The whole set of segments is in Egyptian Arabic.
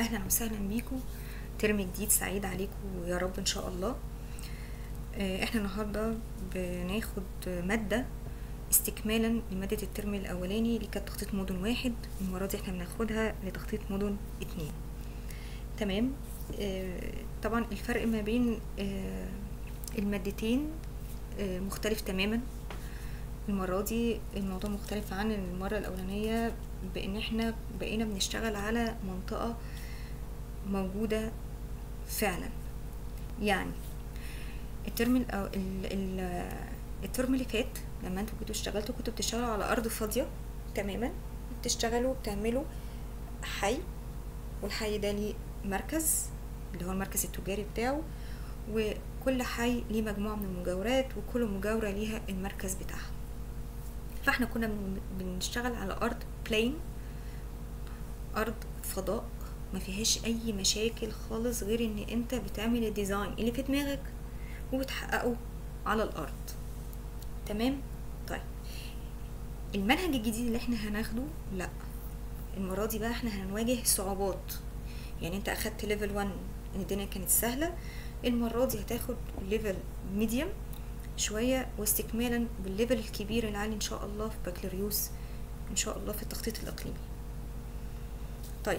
اهلا وسهلا بيكم ترم جديد سعيد عليكم يا رب ان شاء الله آه، احنا النهارده بناخد ماده استكمالا لماده الترم الاولاني اللي كانت تخطيط مدن واحد المره دي احنا بناخدها لتخطيط مدن اتنين تمام آه، طبعا الفرق ما بين آه، المادتين آه، مختلف تماما المرة دي الموضوع مختلف عن المرة الأولانية بإن احنا بقينا بنشتغل على منطقة موجودة فعلا يعني الترم الأو... ال... ال... الترم اللي فات لما انتوا كنتوا اشتغلتوا كنتوا بتشتغلوا على أرض فاضية تماما بتشتغلوا بتعملوا حي والحي ده ليه مركز اللي هو المركز التجاري بتاعه وكل حي ليه مجموعة من المجاورات وكل مجاورة ليها المركز بتاعها فاحنا كنا بن- بنشتغل على ارض بلين ارض فضاء ما فيهاش اي مشاكل خالص غير ان انت بتعمل الديزاين اللي في دماغك وبتحققه على الارض تمام طيب المنهج الجديد اللي احنا هناخده لا المرة دي بقى احنا هنواجه صعوبات يعني انت اخدت ليفل 1 ان الدنيا كانت سهلة المرة دي هتاخد ليفل ميديوم شوية واستكمالا بالليفل الكبير العالي ان شاء الله في بكالوريوس ان شاء الله في التخطيط الاقليمي طيب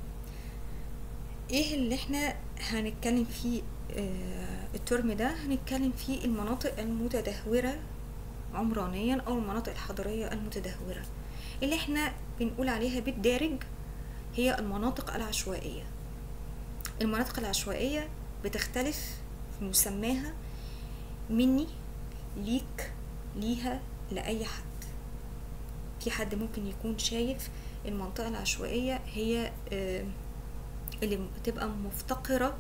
ايه اللي احنا هنتكلم فيه آه الترم ده هنتكلم فيه المناطق المتدهورة عمرانيا او المناطق الحضرية المتدهورة اللي احنا بنقول عليها بالدارج هي المناطق العشوائية المناطق العشوائية بتختلف في مسماها مني ليك ليها لأي حد في حد ممكن يكون شايف المنطقة العشوائية هي آه، اللي تبقى مفتقرة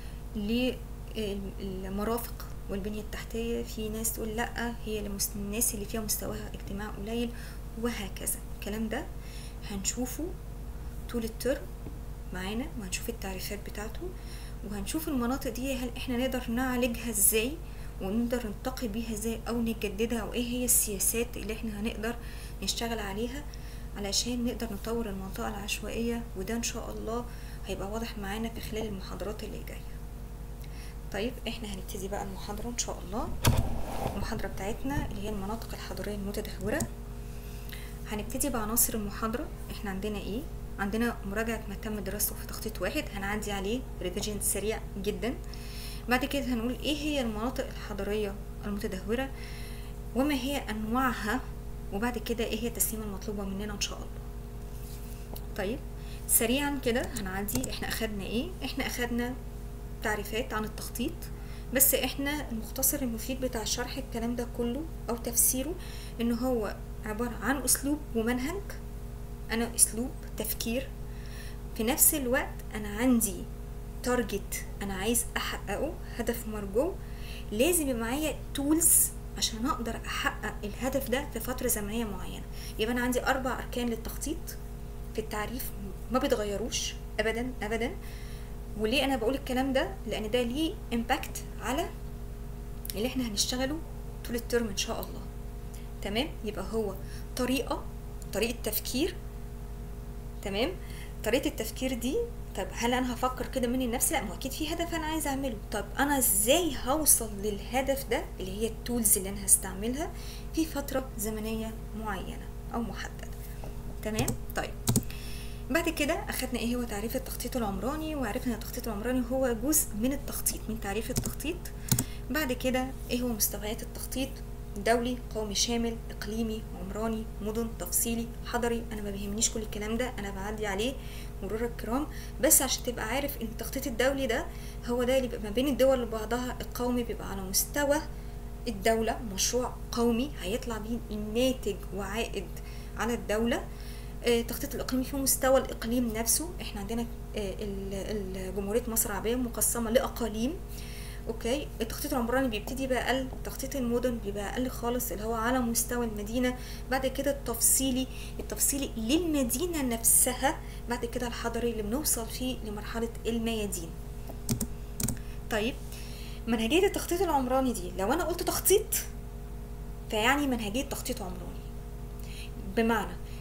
للمرافق والبنية التحتية في ناس تقول لأ هي لمس- الناس اللي فيها مستواها اجتماعي قليل وهكذا الكلام ده هنشوفه طول الترم معانا وهنشوف التعريفات بتاعته وهنشوف المناطق دي هل احنا نقدر نعالجها ازاي ونقدر ننتقي بيها ازاي او نجددها او ايه هي السياسات اللي احنا هنقدر نشتغل عليها علشان نقدر نطور المنطقة العشوائية وده ان شاء الله هيبقى واضح معانا في خلال المحاضرات اللي جاية طيب احنا هنبتدي بقى المحاضرة ان شاء الله المحاضرة بتاعتنا اللي هي المناطق الحضرية المتدهورة هنبتدي بعناصر المحاضرة احنا عندنا ايه عندنا مراجعة ما تم دراسته في تخطيط واحد هنعدي عليه ريفيجن سريع جدا بعد كده هنقول ايه هي المناطق الحضرية المتدهورة وما هي انواعها وبعد كده ايه هي التسليمة المطلوبة مننا ان شاء الله طيب سريعا كده هنعدي احنا اخدنا ايه احنا اخدنا تعريفات عن التخطيط بس احنا المختصر المفيد بتاع شرح الكلام ده كله او تفسيره ان هو عبارة عن اسلوب ومنهج انا اسلوب تفكير في نفس الوقت انا عندي تارجت انا عايز احققه هدف مرجو لازم يبقى معايا تولز عشان اقدر احقق الهدف ده في فتره زمنيه معينه يبقى انا عندي اربع اركان للتخطيط في التعريف ما بيتغيروش ابدا ابدا وليه انا بقول الكلام ده لان ده ليه امباكت على اللي احنا هنشتغله طول الترم ان شاء الله تمام يبقى هو طريقه طريقه تفكير تمام طريقه التفكير دي طب هل انا هفكر كده مني لنفسي لا ما هو اكيد في هدف انا عايزه اعمله طب انا ازاي هوصل للهدف ده اللي هي التولز اللي انا هستعملها في فتره زمنيه معينه او محدده تمام طيب بعد كده اخدنا ايه هو تعريف التخطيط العمراني وعرفنا ان التخطيط العمراني هو جزء من التخطيط من تعريف التخطيط بعد كده ايه هو مستويات التخطيط دولي قومي شامل اقليمي عمراني مدن تفصيلي حضري انا ما بيهمنيش كل الكلام ده انا بعدي عليه مرور الكرام بس عشان تبقى عارف ان التخطيط الدولي ده هو ده اللي بيبقى ما بين الدول وبعضها القومي بيبقى على مستوى الدولة مشروع قومي هيطلع بيه الناتج وعائد على الدولة آه، التخطيط الإقليمي في مستوى الإقليم نفسه احنا عندنا آه، ال- ال- جمهورية مصر العربية مقسمة لأقاليم اوكي التخطيط العمراني بيبتدي بقى اقل تخطيط المدن بيبقى اقل خالص اللي هو على مستوى المدينه بعد كده التفصيلي التفصيلي للمدينه نفسها بعد كده الحضري اللي بنوصل فيه لمرحله الميادين طيب منهجيه التخطيط العمراني دي لو انا قلت تخطيط فيعني منهجيه تخطيط عمراني بمعنى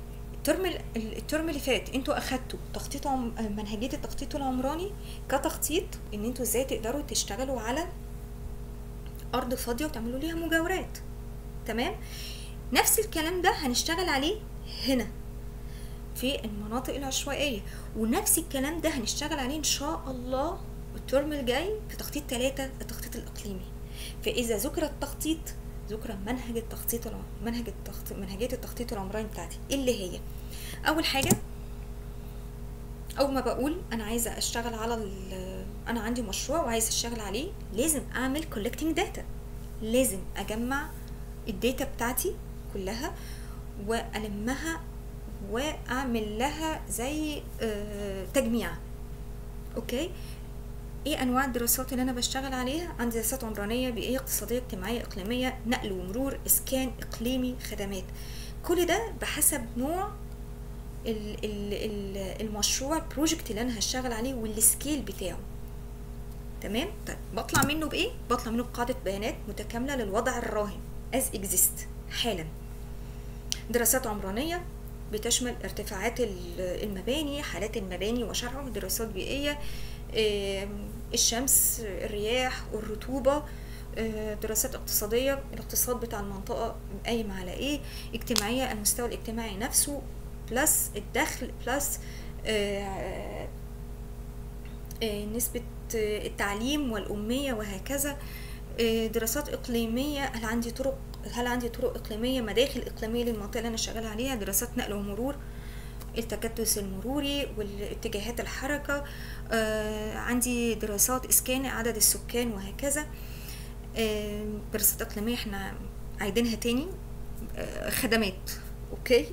الترم ال- الترم اللي فات انتوا اخدتوا تخطيط عم... منهجيه التخطيط العمراني كتخطيط ان انتوا ازاي تقدروا تشتغلوا على ارض فاضيه وتعملوا ليها مجاورات تمام نفس الكلام ده هنشتغل عليه هنا في المناطق العشوائيه ونفس الكلام ده هنشتغل عليه ان شاء الله الترم الجاي في تخطيط ثلاثة التخطيط الاقليمي فاذا ذكر التخطيط ذكر منهج التخطيط الع... منهج التخطيط منهجيه التخطيط العمراني بتاعتي إيه اللي هي اول حاجه اول ما بقول انا عايزه اشتغل على ال- انا عندي مشروع وعايزه اشتغل عليه لازم اعمل collecting data لازم اجمع الداتا بتاعتي كلها والمها واعمل لها زي آه، تجميع اوكي ايه انواع الدراسات اللي انا بشتغل عليها عندي دراسات عمرانيه بيئيه اقتصاديه اجتماعيه اقليميه نقل ومرور اسكان اقليمي خدمات كل ده بحسب نوع ال ال ال المشروع البروجكت اللي انا هشتغل عليه والسكيل بتاعه تمام طيب بطلع منه بايه بطلع منه بقاعده بيانات متكامله للوضع الراهن as exist حالا دراسات عمرانيه بتشمل ارتفاعات ال- المباني حالات المباني وشرعه دراسات بيئيه آم، الشمس الرياح والرطوبه آه، دراسات اقتصادية الاقتصاد بتاع المنطقة قايم على ايه اجتماعية المستوى الاجتماعي نفسه بلس الدخل بلس آه، آه، نسبة آه، التعليم والأمية وهكذا آه، دراسات إقليمية هل عندي طرق هل عندي طرق إقليمية مداخل إقليمية للمنطقة اللي أنا شغالة عليها دراسات نقل ومرور التكدس المروري والاتجاهات الحركة آه، عندي دراسات إسكان عدد السكان وهكذا آه، دراسات إقليمية احنا عايدينها تاني آه، خدمات اوكي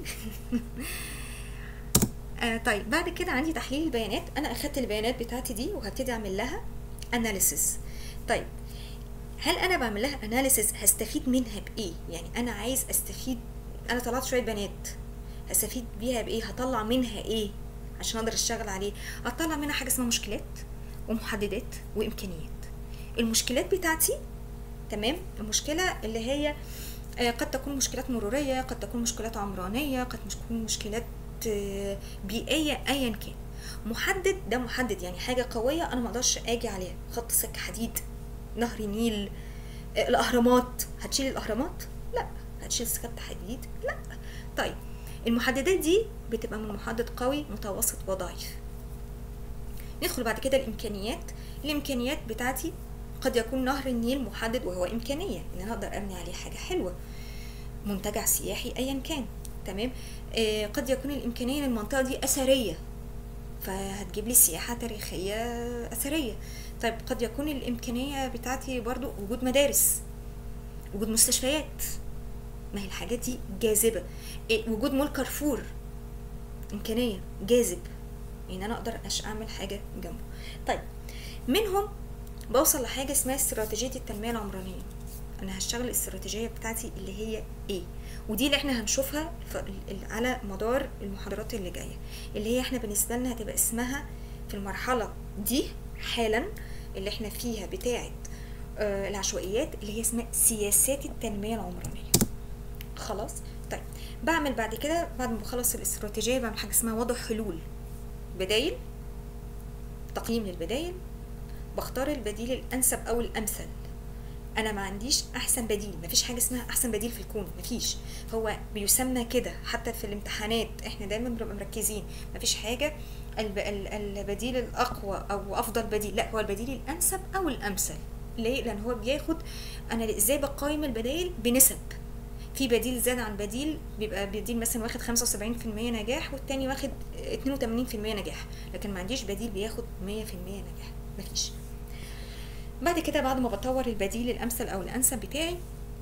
آه طيب بعد كده عندي تحليل البيانات انا اخدت البيانات بتاعتي دي وهبتدي اعمل لها اناليسيس طيب هل انا بعمل لها اناليسيس هستفيد منها بايه يعني انا عايز استفيد انا طلعت شويه بيانات هستفيد بيها بايه هطلع منها ايه عشان اقدر اشتغل عليه اطلع منها حاجه اسمها مشكلات ومحددات وامكانيات المشكلات بتاعتي تمام المشكله اللي هي آه، قد تكون مشكلات مروريه قد تكون مشكلات عمرانيه قد تكون مشكلات آه، بيئيه ايا كان محدد ده محدد يعني حاجه قويه انا ما اقدرش اجي عليها خط سكه حديد نهر النيل آه، الاهرامات هتشيل الاهرامات لا هتشيل سكه حديد لا طيب المحددات دي بتبقى من محدد قوي متوسط وضعيف ندخل بعد كده الامكانيات الامكانيات بتاعتي قد يكون نهر النيل محدد وهو امكانيه ان انا اقدر ابني عليه حاجه حلوه منتجع سياحي ايا كان تمام آه قد يكون الامكانيه للمنطقه دي اثريه فهتجيب لي سياحه تاريخيه اثريه طيب قد يكون الامكانيه بتاعتي برضو وجود مدارس وجود مستشفيات ما هي الحاجات دي جاذبه إيه وجود مول كارفور امكانيه جاذب ان انا اقدر أش اعمل حاجه جنبه طيب منهم بوصل لحاجه اسمها استراتيجيه التنميه العمرانيه انا هشتغل الاستراتيجيه بتاعتي اللي هي ايه ودي اللي احنا هنشوفها ف- ال- على مدار المحاضرات اللي جايه اللي هي احنا بالنسبه لنا هتبقى اسمها في المرحله دي حالا اللي احنا فيها بتاعه آه، العشوائيات اللي هي اسمها سياسات التنميه العمرانيه خلاص طيب بعمل بعد كده بعد ما بخلص الاستراتيجيه بعمل حاجه اسمها وضع حلول بدايل تقييم للبدايل بختار البديل الانسب او الامثل انا ما عنديش احسن بديل مفيش حاجه اسمها احسن بديل في الكون مفيش هو بيسمى كده حتى في الامتحانات احنا دايما بنبقى مركزين مفيش حاجه الب... ال- البديل الاقوى او افضل بديل لا هو البديل الانسب او الامثل ليه لان هو بياخد انا ازاي بقيم البدائل بنسب في بديل زاد عن بديل بيبقى بديل مثلا واخد 75% نجاح والتاني واخد 82% نجاح لكن ما عنديش بديل بياخد 100% نجاح مفيش بعد كده بعد ما بطور البديل الامثل او الانسب بتاعي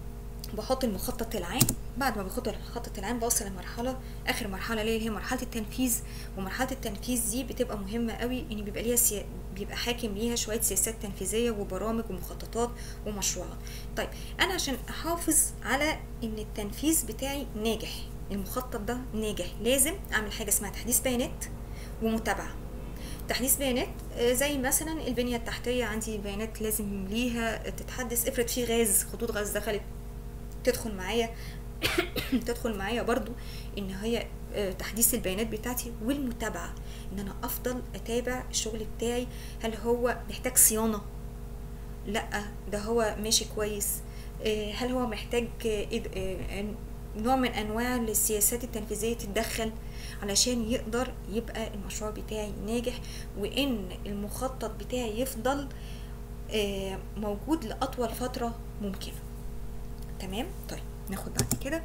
بحط المخطط العام بعد ما بحط المخطط العام بوصل لمرحله اخر مرحله ليا اللي هي مرحله التنفيذ ومرحله التنفيذ دي بتبقى مهمه قوي ان بيبقى ليها سيا... بيبقى حاكم ليها شويه سياسات تنفيذيه وبرامج ومخططات ومشروعات طيب انا عشان احافظ على ان التنفيذ بتاعي ناجح المخطط ده ناجح لازم اعمل حاجه اسمها تحديث بيانات ومتابعه تحديث بيانات آه، زي مثلا البنية التحتية عندي بيانات لازم ليها تتحدث افرض في غاز خطوط غاز دخلت تدخل معايا تدخل معايا برضو ان هي آه، تحديث البيانات بتاعتي والمتابعه ان انا افضل اتابع الشغل بتاعي هل هو محتاج صيانه لا ده هو ماشي كويس آه، هل هو محتاج آه، إد- آه، نوع من انواع السياسات التنفيذيه تتدخل علشان يقدر يبقى المشروع بتاعي ناجح وان المخطط بتاعي يفضل آه، موجود لاطول فتره ممكنه تمام طيب ناخد بعد كده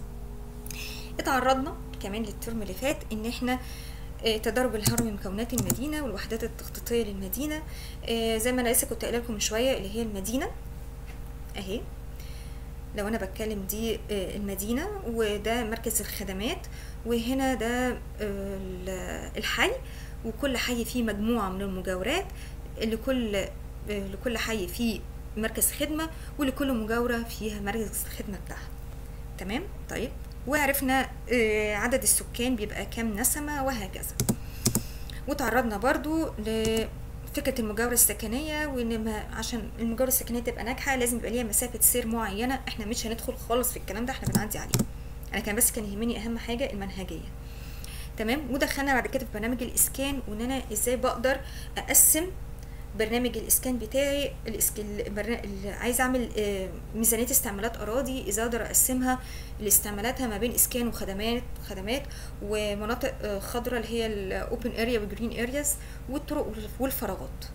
اتعرضنا كمان للترم اللي فات ان احنا آه، تدرج الهرم مكونات المدينه والوحدات التخطيطيه للمدينه آه، زي ما انا لسه كنت قايله لكم من شويه اللي هي المدينه اهي لو انا بتكلم دي آه، المدينه وده مركز الخدمات وهنا ده آه، ال- الحي وكل حي فيه مجموعه من المجاورات لكل آه، لكل حي فيه مركز خدمه ولكل مجاوره فيها مركز الخدمه بتاعها تمام طيب وعرفنا آه، عدد السكان بيبقى كام نسمة وهكذا وتعرضنا برضو لفكرة المجاورة السكنية وان ما عشان المجاورة السكنية تبقى ناجحة لازم يبقى ليها مسافة سير معينة احنا مش هندخل خالص في الكلام ده احنا بنعدي عليه انا كان بس كان يهمني اهم حاجة المنهجية تمام ودخلنا بعد كده في برنامج الاسكان وان انا ازاي بقدر اقسم برنامج الاسكان بتاعي الإسك... البرنا... ال- عايز اعمل آه، ميزانيه استعمالات اراضي ازاي اقدر اقسمها لاستعمالاتها ما بين اسكان وخدمات خدمات ومناطق آه، خضراء اللي هي الاوبن اريا والجرين ارياز والطرق والف- والفراغات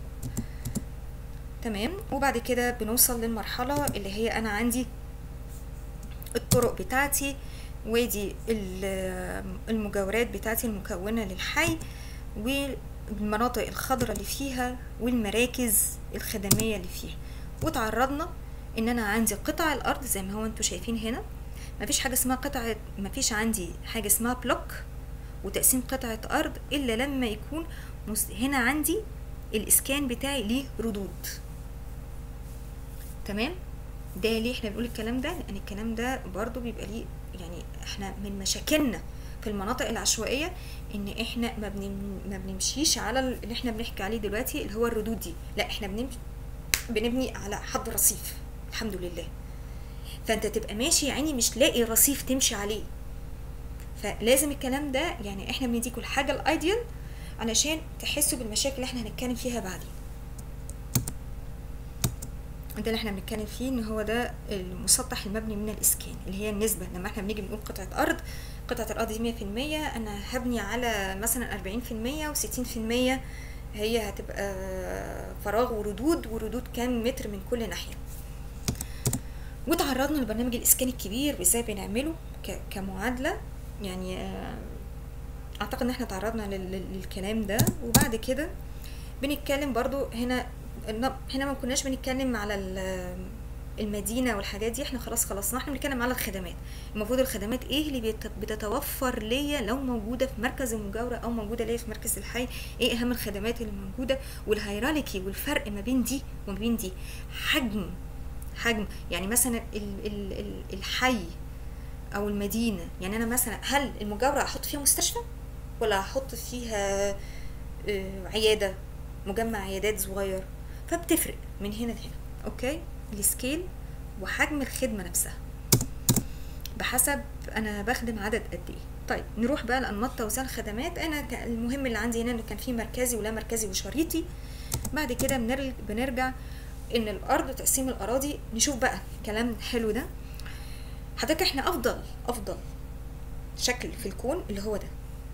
تمام وبعد كده بنوصل للمرحله اللي هي انا عندي الطرق بتاعتي ودي ال- المجاورات بتاعتي المكونة للحي والمناطق الخضراء اللي فيها والمراكز الخدمية اللي فيها وتعرضنا ان انا عندي قطع الارض زي ما هو انتوا شايفين هنا مفيش حاجة اسمها قطعة مفيش عندي حاجة اسمها بلوك وتقسيم قطعة ارض الا لما يكون مس- هنا عندي الاسكان بتاعي ليه ردود تمام ده ليه احنا بنقول الكلام ده لان الكلام ده برضو بيبقى ليه يعني احنا من مشاكلنا في المناطق العشوائيه ان احنا ما, بنم ما بنمشيش على اللي احنا بنحكي عليه دلوقتي اللي هو الردود دي لا احنا بنمشي بنبني على حد رصيف الحمد لله فانت تبقى ماشي يا عيني مش لاقي رصيف تمشي عليه فلازم الكلام ده يعني احنا بنديكوا الحاجه الايديال علشان تحسوا بالمشاكل اللي احنا هنتكلم فيها بعدين ده اللي احنا بنتكلم فيه ان هو ده المسطح المبني من الاسكان اللي هي النسبه لما احنا بنيجي بنقول قطعه ارض قطعه الارض دي 100% انا هبني على مثلا 40% و60% هي هتبقى فراغ وردود وردود كام متر من كل ناحيه وتعرضنا لبرنامج الاسكان الكبير وازاي بنعمله ك- كمعادله يعني آه، اعتقد ان احنا تعرضنا لل- لل- للكلام ده وبعد كده بنتكلم برضو هنا هنا ما كناش بنتكلم على ال- المدينة والحاجات دي احنا خلاص خلصنا احنا بنتكلم على الخدمات المفروض الخدمات ايه اللي بيت- بتتوفر ليا لو موجودة في مركز المجاورة او موجودة ليا في مركز الحي ايه اهم الخدمات اللي موجودة والهيراركي والفرق ما بين دي وما بين دي حجم حجم يعني مثلا ال ال ال الحي او المدينة يعني انا مثلا هل المجاورة احط فيها مستشفى ولا احط فيها آه، عيادة مجمع عيادات صغير فبتفرق من هنا لهنا اوكي السكيل وحجم الخدمة نفسها بحسب انا بخدم عدد قد ايه طيب نروح بقى لانماط توزيع الخدمات انا ك- المهم اللي عندي هنا انه كان في مركزي ولا مركزي وشريطي بعد كده بنرجع, بنرجع ان الارض تقسيم الاراضي نشوف بقى كلام حلو ده حضرتك احنا افضل افضل شكل في الكون اللي هو ده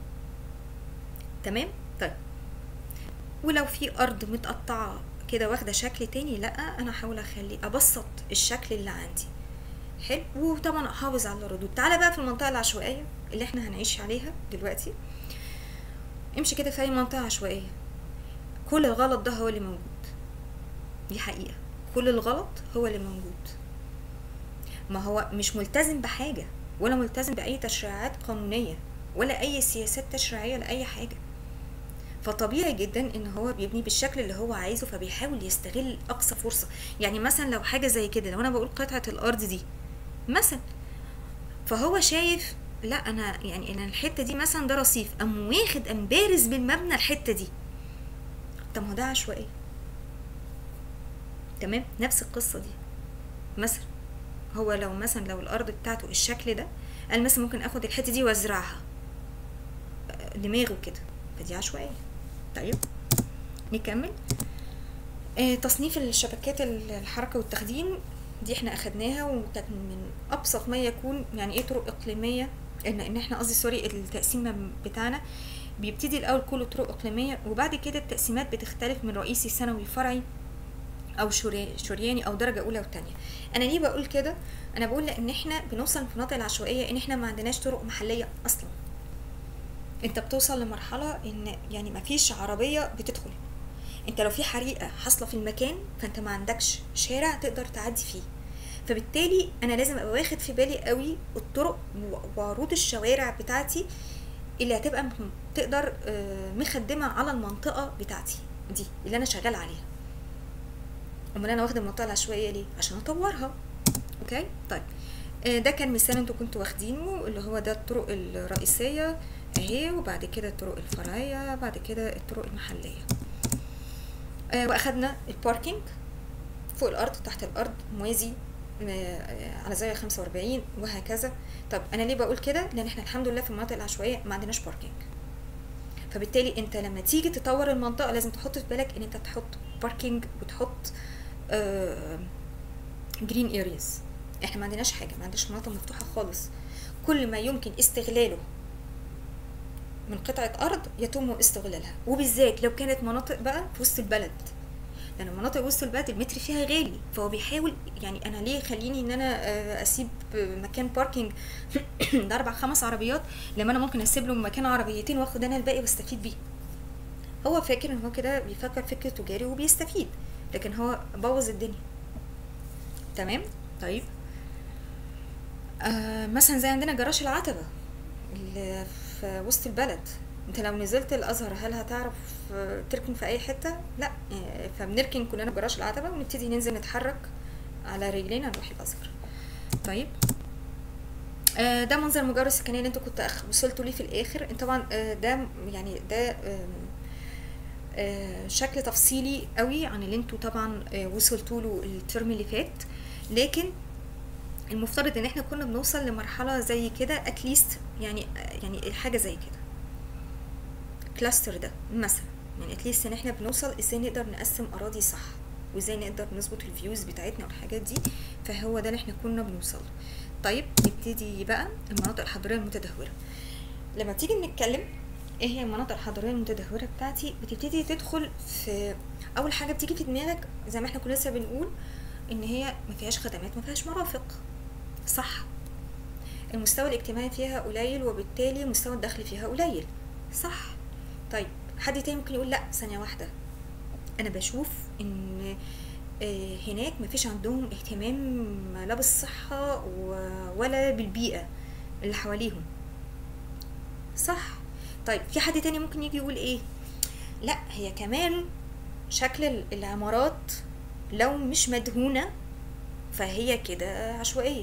تمام طيب ولو في ارض متقطعه كده واخده شكل تاني لا انا احاول اخلي ابسط الشكل اللي عندي حلو وطبعا احافظ على الردود تعالى بقى في المنطقه العشوائيه اللي احنا هنعيش عليها دلوقتي امشي كده في اي منطقه عشوائيه كل الغلط ده هو اللي موجود دي حقيقه كل الغلط هو اللي موجود ما هو مش ملتزم بحاجه ولا ملتزم باي تشريعات قانونيه ولا اي سياسات تشريعيه لاي حاجه فطبيعي جدا ان هو بيبني بالشكل اللي هو عايزه فبيحاول يستغل اقصى فرصه يعني مثلا لو حاجه زي كده لو انا بقول قطعه الارض دي مثلا فهو شايف لا انا يعني انا الحته دي مثلا ده رصيف ام واخد ام بارز بالمبنى الحته دي طب ما هو ده عشوائي تمام نفس القصه دي مثلا هو لو مثلا لو الارض بتاعته الشكل ده قال مثلا ممكن اخد الحته دي وازرعها آه، دماغه كده فدي عشوائيه طيب نكمل آه، تصنيف الشبكات ال- الحركه والتخزين دي احنا اخدناها وكانت من ابسط ما يكون يعني ايه طرق اقليميه ان ان احنا قصدي سوري التقسيم بتاعنا بيبتدي الاول كله طرق اقليميه وبعد كده التقسيمات بتختلف من رئيسي ثانوي فرعي او شري- شرياني او درجه اولى وثانيه انا ليه بقول كده انا بقول لان احنا بنوصل في المناطق العشوائيه ان احنا ما عندناش طرق محليه اصلا انت بتوصل لمرحله ان يعني ما فيش عربيه بتدخل انت لو في حريقه حاصله في المكان فانت ما عندكش شارع تقدر تعدي فيه فبالتالي انا لازم ابقى واخد في بالي قوي الطرق و- وعروض الشوارع بتاعتي اللي هتبقى م- تقدر آه، مخدمه على المنطقه بتاعتي دي اللي انا شغال عليها امال انا واخده المنطقه العشوائيه ليه عشان اطورها اوكي طيب آه، ده كان مثال انتوا كنتوا واخدينه اللي هو ده الطرق الرئيسيه اهي وبعد كده الطرق الفرعيه بعد كده الطرق المحليه آه، واخدنا الباركينج فوق الارض تحت الارض موازي آه، على زاويه 45 وهكذا طب انا ليه بقول كده لان احنا الحمد لله في المناطق العشوائيه ما عندناش باركينج فبالتالي انت لما تيجي تطور المنطقه لازم تحط في بالك ان انت تحط باركينج وتحط جرين ارياز احنا ما عندناش حاجه ما عندناش مناطق مفتوحه خالص كل ما يمكن استغلاله من قطعه ارض يتم استغلالها وبالذات لو كانت مناطق بقى في وسط البلد لان مناطق وسط البلد المتر فيها غالي فهو بيحاول يعني انا ليه خليني ان انا آه، اسيب مكان باركينج ده اربع خمس عربيات لما انا ممكن اسيب له مكان عربيتين واخد انا الباقي واستفيد بيه هو فاكر ان هو كده بيفكر فكر تجاري وبيستفيد لكن هو بوظ الدنيا تمام طيب آه مثلا زي عندنا جراج العتبة اللي في وسط البلد انت لو نزلت الازهر هل هتعرف آه، تركن في اي حته لا آه، فبنركن كلنا في جراج العتبه ونبتدي ننزل نتحرك على رجلينا نروح الازهر طيب آه، ده منظر المجاورة السكنية اللي انتوا كنت أخ- وصلتوا ليه في الآخر انت طبعا آه، ده م- يعني ده آم، آه، شكل تفصيلي قوي عن اللي انتوا طبعا آه، وصلتوا له الترم اللي فات لكن المفترض ان احنا كنا بنوصل لمرحلة زي كده اتليست يعني يعني حاجة زي كده كلاستر ده مثلا يعني اتليست ان احنا بنوصل ازاي نقدر نقسم اراضي صح وازاي نقدر نظبط الفيوز بتاعتنا والحاجات دي فهو ده اللي احنا كنا بنوصل له. طيب نبتدي بقى المناطق الحضريه المتدهوره لما تيجي نتكلم ايه هي المناطق الحضريه المتدهوره بتاعتي بتبتدي تدخل في اول حاجه بتيجي في دماغك زي ما احنا كنا لسه بنقول ان هي ما فيهاش خدمات ما فيهاش مرافق صح المستوى الاجتماعي فيها قليل وبالتالي مستوى الدخل فيها قليل صح طيب حد تاني ممكن يقول لا ثانية واحدة أنا بشوف إن آه، هناك مفيش عندهم اهتمام لا بالصحة و- ولا بالبيئة اللي حواليهم صح طيب في حد تاني ممكن يجي يقول ايه لا هي كمان شكل ال- العمارات لو مش مدهونة فهي كده عشوائية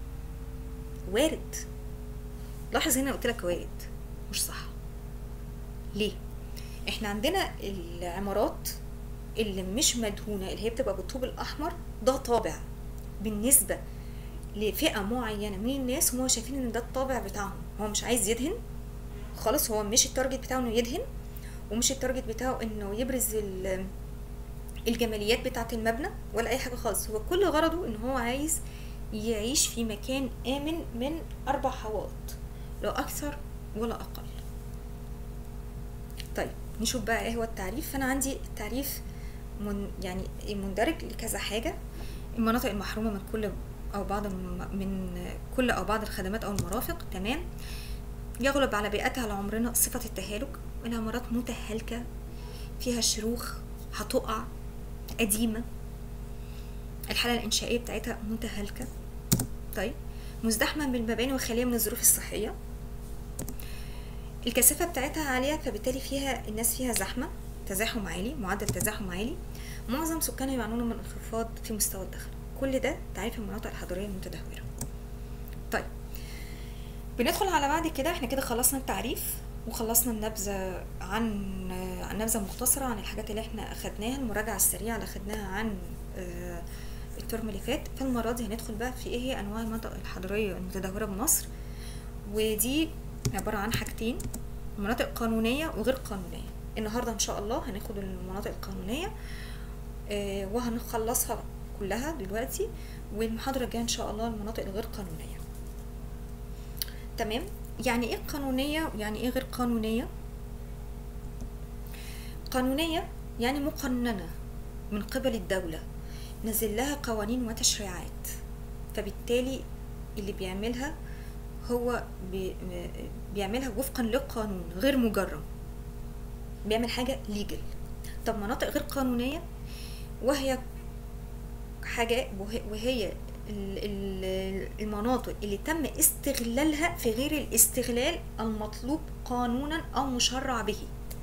وارد لاحظ هنا قلت لك وارد مش صح ليه احنا عندنا العمارات اللي مش مدهونة اللي هي بتبقى بالطوب الأحمر ده طابع بالنسبة لفئة معينة من الناس هم شايفين ان ده الطابع بتاعهم هو مش عايز يدهن خالص هو مش التارجت بتاعه انه يدهن ومش التارجت بتاعه انه يبرز ال- الجماليات بتاعة المبنى ولا اي حاجة خالص هو كل غرضه ان هو عايز يعيش في مكان آمن من أربع حوائط لا أكثر ولا أقل طيب نشوف بقى ايه هو التعريف فانا عندي التعريف من يعني مندرج لكذا حاجه المناطق المحرومه من كل او بعض الم- من كل او بعض الخدمات او المرافق تمام يغلب على بيئتها لعمرنا صفه التهالك العمارات متهالكه فيها شروخ هتقع قديمه الحاله الانشائيه بتاعتها متهالكه طيب مزدحمه بالمباني وخاليه من الظروف الصحيه الكثافة بتاعتها عالية فبالتالي فيها الناس فيها زحمة تزاحم عالي معدل تزاحم عالي معظم سكانها يعانون من انخفاض في مستوى الدخل كل ده تعريف المناطق الحضرية المتدهورة طيب بندخل على بعد كده احنا كده خلصنا التعريف وخلصنا النبذة عن عن نبذة مختصرة عن الحاجات اللي احنا اخدناها المراجعة السريعة اللي اخدناها عن آه، الترم اللي فات فالمره دي هندخل بقى في ايه هي انواع المناطق الحضريه المتدهوره بمصر ودي عباره عن حاجتين مناطق قانونيه وغير قانونيه النهارده ان شاء الله هناخد المناطق القانونيه آه، وهنخلصها كلها دلوقتي والمحاضره الجايه ان شاء الله المناطق الغير قانونيه تمام يعني ايه قانونيه ويعني ايه غير قانونيه قانونيه يعني مقننه من قبل الدوله نزل لها قوانين وتشريعات فبالتالي اللي بيعملها هو بي بيعملها وفقا للقانون غير مجرم بيعمل حاجة ليجل طب مناطق غير قانونية وهي حاجة وهي, وهي ال- ال- المناطق اللي تم استغلالها في غير الاستغلال المطلوب قانونا أو مشرع به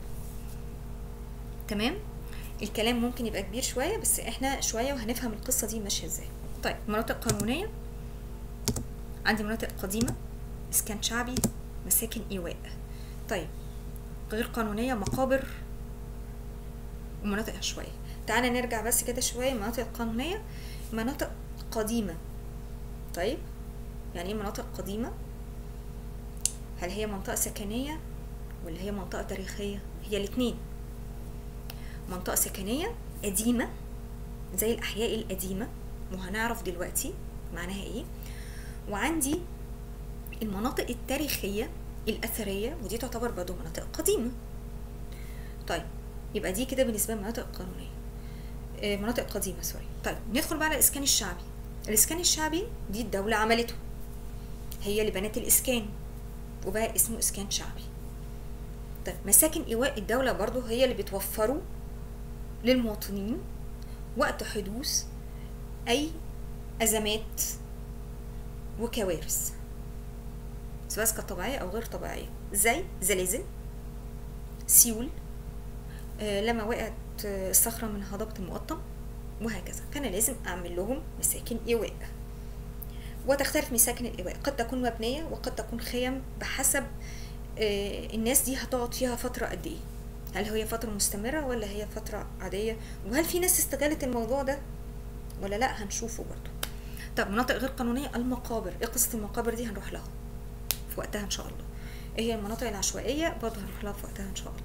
تمام الكلام ممكن يبقى كبير شوية بس احنا شوية وهنفهم القصة دي ماشية ازاي طيب مناطق قانونية عندي مناطق قديمة إسكان شعبي مساكن إيواء طيب غير قانونية مقابر ومناطق عشوائية تعالى نرجع بس كده شوية مناطق قانونية مناطق قديمة طيب يعني ايه مناطق قديمة هل هي منطقة سكنية ولا هي منطقة تاريخية هي الاتنين منطقة سكنية قديمة زي الأحياء القديمة وهنعرف دلوقتي معناها ايه وعندي المناطق التاريخية الأثرية ودي تعتبر برضه مناطق قديمة طيب يبقى دي كده بالنسبة للمناطق القانونية آه، مناطق قديمة سوري طيب ندخل بقى على الإسكان الشعبي الإسكان الشعبي دي الدولة عملته هي اللي بنت الإسكان وبقى اسمه إسكان شعبي طيب مساكن إيواء الدولة برضه هي اللي بتوفره للمواطنين وقت حدوث أي أزمات وكوارث سواء كانت طبيعية أو غير طبيعية زي زلازل سيول آه لما وقعت آه، الصخرة من هضبة المقطم وهكذا كان لازم أعمل لهم مساكن إيواء وتختلف مساكن الإيواء قد تكون مبنية وقد تكون خيم بحسب آه الناس دي هتقعد فيها فترة قد إيه هل هي فترة مستمرة ولا هي فترة عادية وهل في ناس استغلت الموضوع ده ولا لا هنشوفه برضو طب مناطق غير قانونية المقابر ايه قصة المقابر دي هنروح لها في وقتها ان شاء الله ايه هي المناطق العشوائية برضه هنروح لها في وقتها ان شاء الله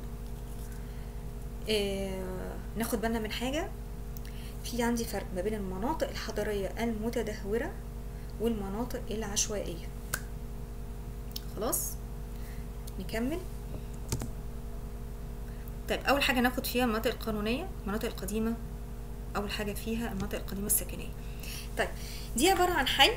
إيه ناخد بالنا من حاجة في عندي فرق ما بين المناطق الحضرية المتدهورة والمناطق العشوائية خلاص نكمل طيب اول حاجة ناخد فيها المناطق القانونية المناطق القديمة اول حاجة فيها المناطق القديمة السكنية طيب دي عبارة عن حي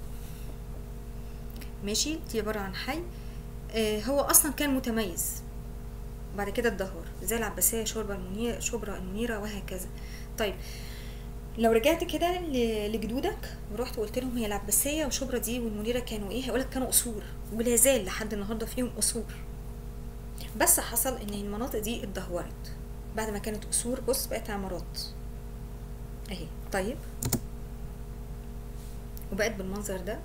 ماشي دي عبارة عن حي آه هو أصلا كان متميز بعد كده اتدهور زي العباسية شوربة المنيرة شبرا المنيرة وهكذا طيب لو رجعت كده ل- لجدودك ورحت وقلت لهم هي العباسية وشبرا دي والمنيرة كانوا ايه هيقولك كانوا قصور ولا زال لحد النهاردة فيهم قصور بس حصل ان المناطق دي اتدهورت بعد ما كانت قصور بص بقت عمارات اهي طيب وبقت بالمنظر ده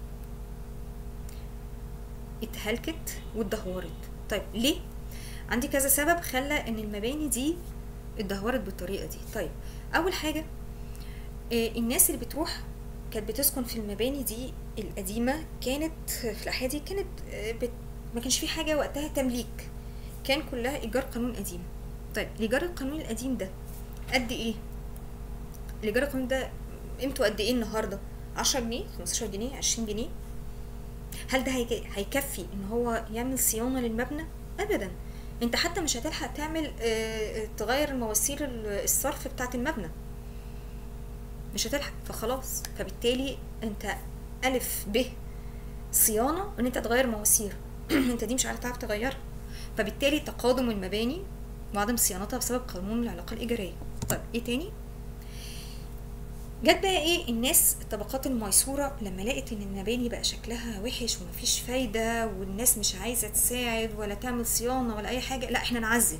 اتهلكت واتدهورت طيب ليه عندي كذا سبب خلى ان المباني دي اتدهورت بالطريقه دي طيب اول حاجه آه، الناس اللي بتروح كانت بتسكن في المباني دي القديمه كانت في الاحياء دي كانت آه، بت... ما كانش في حاجه وقتها تمليك كان كلها ايجار قانون قديم طيب الايجار القانوني القديم ده قد ايه الايجار القانوني ده قيمته قد ايه النهارده 10 جنيه 15 جنيه 20 جنيه هل ده هيك- هيكفي ان هو يعمل صيانه للمبنى ابدا انت حتى مش هتلحق تعمل آه، تغير مواسير ال- الصرف بتاعه المبنى مش هتلحق فخلاص فبالتالي انت الف ب صيانه ان انت تغير مواسير انت دي مش عارف تعرف تغيرها فبالتالي تقادم المباني وعدم صيانتها بسبب قانون العلاقه الايجاريه طيب ايه تاني جت بقى ايه الناس الطبقات الميسورة لما لقت ان المباني بقى شكلها وحش ومفيش فايدة والناس مش عايزة تساعد ولا تعمل صيانة ولا اي حاجة لا احنا نعزل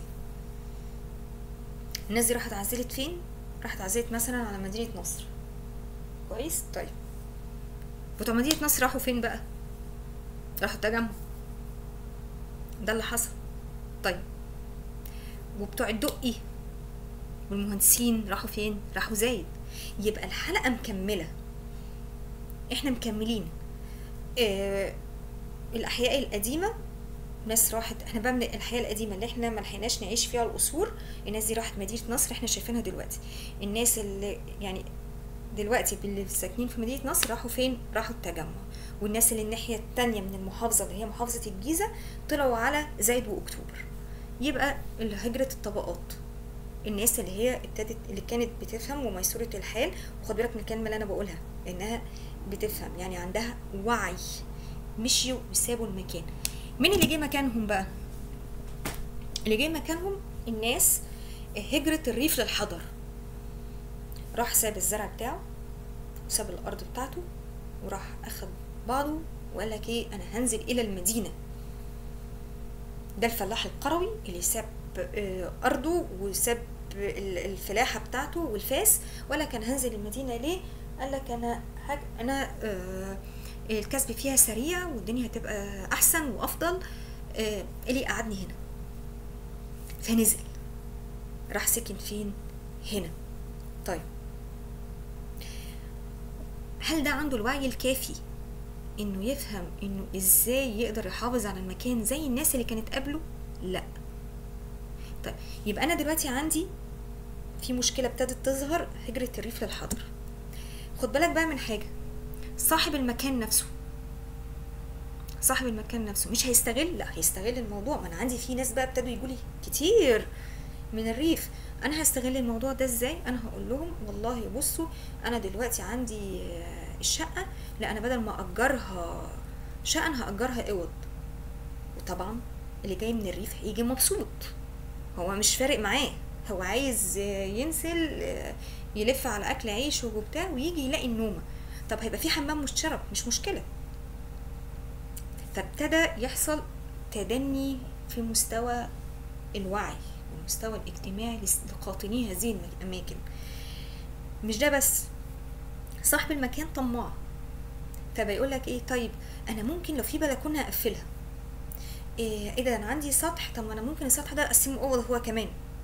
الناس دي راحت عزلت فين راحت عزلت مثلا على مدينة نصر كويس طيب بتوع مدينة نصر راحوا فين بقى راحوا التجمع ده اللي حصل طيب وبتوع الدقي والمهندسين راحوا فين راحوا زايد يبقى الحلقه مكمله احنا مكملين آه الاحياء القديمه ناس راحت احنا بقى من الاحياء القديمه اللي احنا ما لحقناش نعيش فيها القصور الناس دي راحت مدينه نصر احنا شايفينها دلوقتي الناس اللي يعني دلوقتي اللي ساكنين في مدينه نصر راحوا فين راحوا التجمع والناس اللي الناحيه التانية من المحافظه اللي هي محافظه الجيزه طلعوا على زايد واكتوبر يبقى هجره الطبقات الناس اللي هي ابتدت اللي كانت بتفهم وميسورة الحال وخد بالك من الكلمة اللي أنا بقولها لأنها بتفهم يعني عندها وعي مشيوا وسابوا المكان مين اللي جه مكانهم بقى اللي جه مكانهم الناس هجرة الريف للحضر راح ساب الزرع بتاعه وساب الأرض بتاعته وراح أخد بعضه وقال لك إيه أنا هنزل إلى المدينة ده الفلاح القروي اللي ساب آه، أرضه وساب ال- الفلاحة بتاعته والفاس ولا كان هنزل المدينة ليه قال لك أنا حاج أنا آه، الكسب فيها سريع والدنيا هتبقى أحسن وأفضل آه، اللي قعدني هنا فنزل راح سكن فين هنا طيب هل ده عنده الوعي الكافي انه يفهم انه ازاي يقدر يحافظ على المكان زي الناس اللي كانت قبله لا طيب يبقى انا دلوقتي عندي في مشكله ابتدت تظهر هجره الريف للحضر خد بالك بقى من حاجه صاحب المكان نفسه صاحب المكان نفسه مش هيستغل لا هيستغل الموضوع ما انا عندي في ناس بقى ابتدوا يقولي كتير من الريف انا هستغل الموضوع ده ازاي انا هقول لهم والله بصوا انا دلوقتي عندي آه، الشقه لا انا بدل ما اجرها شقه انا هاجرها اوض وطبعا اللي جاي من الريف هيجي مبسوط هو مش فارق معاه هو عايز آه، ينزل آه، يلف على اكل عيشه وبتاع ويجي يلاقي النومه طب هيبقى في حمام مشترك مش مشكله فابتدى يحصل تدني في مستوى الوعي والمستوى الاجتماعي لس- لقاطني هذه الأماكن مش ده بس صاحب المكان طماع فبيقول لك ايه طيب انا ممكن لو في بلكونه اقفلها ايه ايه ده انا عندي سطح طب ما انا ممكن السطح ده اقسمه اوضه هو كمان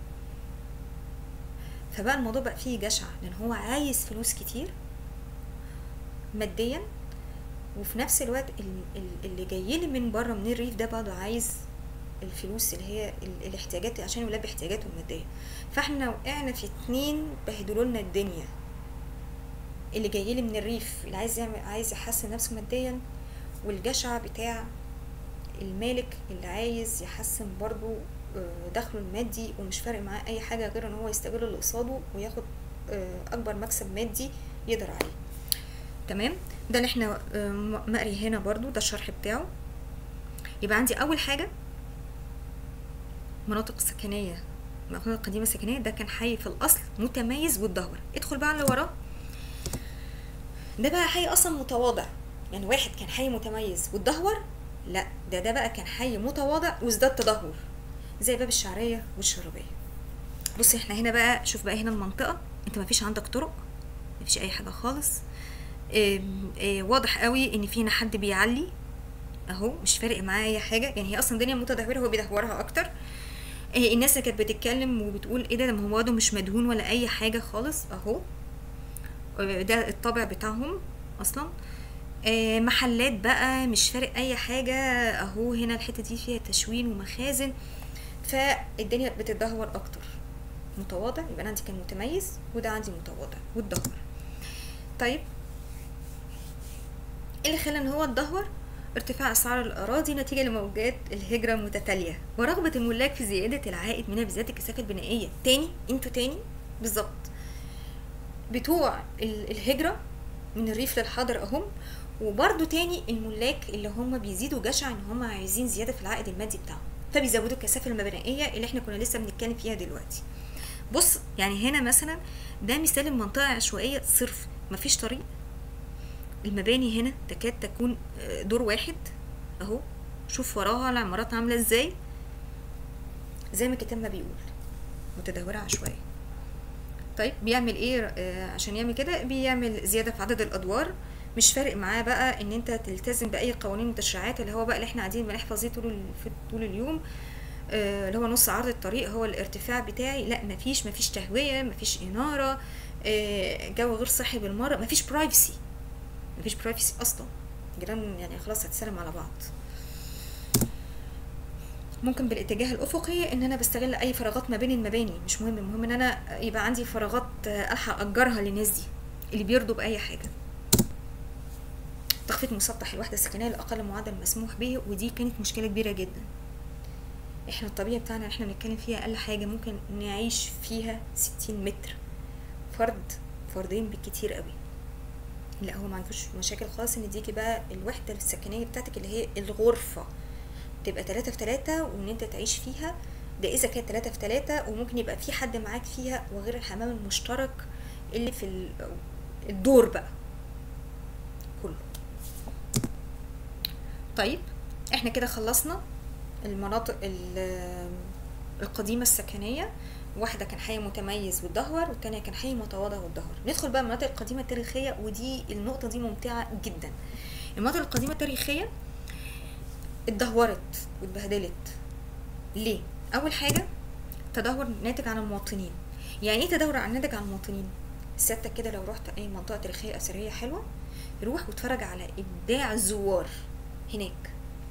فبقى الموضوع بقى فيه جشع لان هو عايز فلوس كتير ماديا وفي نفس الوقت ال- ال- اللي جاي لي من بره من الريف ده برضه عايز الفلوس اللي هي ال- الاحتياجات عشان يلبي احتياجاته الماديه فاحنا وقعنا في اتنين بهدلوا لنا الدنيا اللي جاي لي من الريف اللي عايز يعمل عايز يحسن نفسه ماديا والجشع بتاع المالك اللي عايز يحسن برضو آه، دخله المادي ومش فارق معاه اي حاجه غير ان هو يستغل اللي قصاده وياخد آه، اكبر مكسب مادي يقدر عليه تمام ده اللي احنا آه، م- مقري هنا برضو ده الشرح بتاعه يبقى عندي اول حاجه مناطق سكنيه مناطق قديمه سكنيه ده كان حي في الاصل متميز واتدهور ادخل بقى على اللي وراه ده بقى حي اصلا متواضع يعني واحد كان حي متميز واتدهور لا ده ده بقى كان حي متواضع وازداد تدهور زي باب الشعريه والشرابيه بص احنا هنا بقى شوف بقى هنا المنطقه انت ما فيش عندك طرق ما فيش اي حاجه خالص إيه إيه واضح قوي ان في هنا حد بيعلي اهو مش فارق معاه اي حاجه يعني هي اصلا الدنيا متدهوره هو بيدهورها اكتر إيه الناس اللي كانت بتتكلم وبتقول ايه ده ده ما هو واد مش مدهون ولا اي حاجه خالص اهو آه، ده الطابع بتاعهم اصلا آه، محلات بقى مش فارق اي حاجه اهو هنا الحته دي فيها تشوين ومخازن فالدنيا بتتدهور اكتر متواضع يبقى انا عندي كان متميز وده عندي متواضع واتدهور طيب ايه اللي خلى ان هو اتدهور ارتفاع اسعار الاراضي نتيجه لموجات الهجره متتاليه ورغبه الملاك في زياده العائد منها بزياده الكثافه البنائيه تاني انتوا تاني بالظبط بتوع ال- الهجرة من الريف للحاضر اهم وبرضو تاني الملاك اللي هم بيزيدوا جشع ان هم عايزين زيادة في العائد المادي بتاعهم فبيزودوا الكثافة المبنائية اللي احنا كنا لسه بنتكلم فيها دلوقتي بص يعني هنا مثلا ده مثال المنطقة عشوائية صرف مفيش طريق المباني هنا تكاد تكون آه، دور واحد اهو شوف وراها العمارات عاملة ازاي زي ما الكتاب ما بيقول متدهورة عشوائية طيب بيعمل ايه آه، عشان يعمل كده بيعمل زياده في عدد الادوار مش فارق معاه بقى ان انت تلتزم باي قوانين وتشريعات اللي هو بقى اللي احنا قاعدين بنحفظ ايه طول ال- في طول اليوم آه، اللي هو نص عرض الطريق هو الارتفاع بتاعي لا مفيش مفيش تهويه مفيش اناره آه، جو غير صحي بالمره مفيش برايفسي مفيش برايفسي اصلا جيران يعني خلاص هتسلم على بعض ممكن بالاتجاه الافقي ان انا بستغل اي فراغات ما بين المباني مش مهم المهم ان انا يبقى عندي فراغات آه، الحق اجرها للناس دي اللي بيرضوا باي حاجه تخفيض مسطح الوحده السكنيه لاقل معدل مسموح به ودي كانت مشكله كبيره جدا احنا الطبيعي بتاعنا احنا بنتكلم فيها اقل حاجه ممكن نعيش فيها ستين متر فرد فردين بالكتير قوي لا هو ما عندوش مشاكل خالص ان ديكي بقى الوحده السكنيه بتاعتك اللي هي الغرفه تبقى تلاتة في تلاتة وان انت تعيش فيها ده اذا كانت تلاتة في تلاتة وممكن يبقى في حد معاك فيها وغير الحمام المشترك اللي في ال- الدور بقى كله طيب احنا كده خلصنا المناطق ال- القديمة السكنية واحدة كان حي متميز واتدهور والتانية كان حي متواضع واتدهور ندخل بقى المناطق القديمة التاريخية ودي النقطة دي ممتعة جدا المناطق القديمة التاريخية اتدهورت واتبهدلت ليه؟ أول حاجة تدهور ناتج عن المواطنين يعني ايه تدهور عن ناتج عن المواطنين؟ سيادتك كده لو رحت أي منطقة تاريخية أثرية حلوة روح واتفرج على إبداع الزوار هناك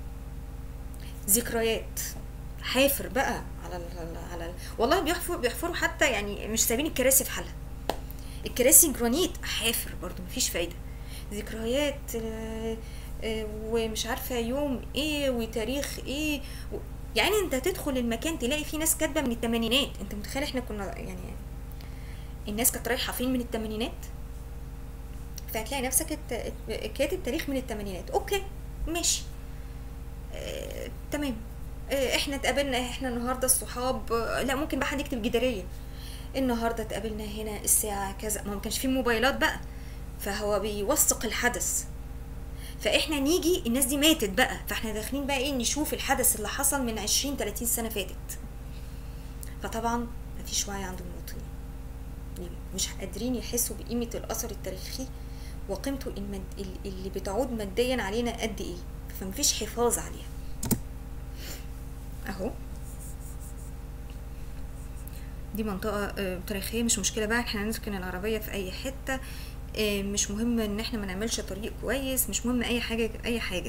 ذكريات حافر بقى على ال على ال والله بيحفروا بيحفروا حتى يعني مش سايبين الكراسي في حالها الكراسي جرانيت حافر برضو مفيش فايدة ذكريات آه، آه، ومش عارفة يوم ايه وتاريخ ايه و... يعني انت تدخل المكان تلاقي فيه ناس كاتبة من التمانينات انت متخيل احنا كنا يعني الناس كانت رايحة فين من التمانينات فهتلاقي نفسك ات- ات- كاتب تاريخ من التمانينات اوكي ماشي آه، تمام آه، احنا اتقابلنا احنا النهارده الصحاب آه، لا ممكن بقى حد يكتب جداريه النهارده اتقابلنا هنا الساعه كذا ما ما كانش في موبايلات بقى فهو بيوثق الحدث فاحنا نيجي الناس دي ماتت بقى فاحنا داخلين بقى ايه نشوف الحدث اللي حصل من 20 30 سنه فاتت فطبعا مفيش وعي عند المواطنين مش قادرين يحسوا بقيمه الاثر التاريخي وقيمته المد... اللي بتعود ماديا علينا قد ايه فمفيش حفاظ عليها اهو دي منطقة آه، تاريخية مش مشكلة بقى احنا نركن العربية في اي حتة آه، مش مهم ان احنا ما نعملش طريق كويس مش مهم اي حاجة اي حاجة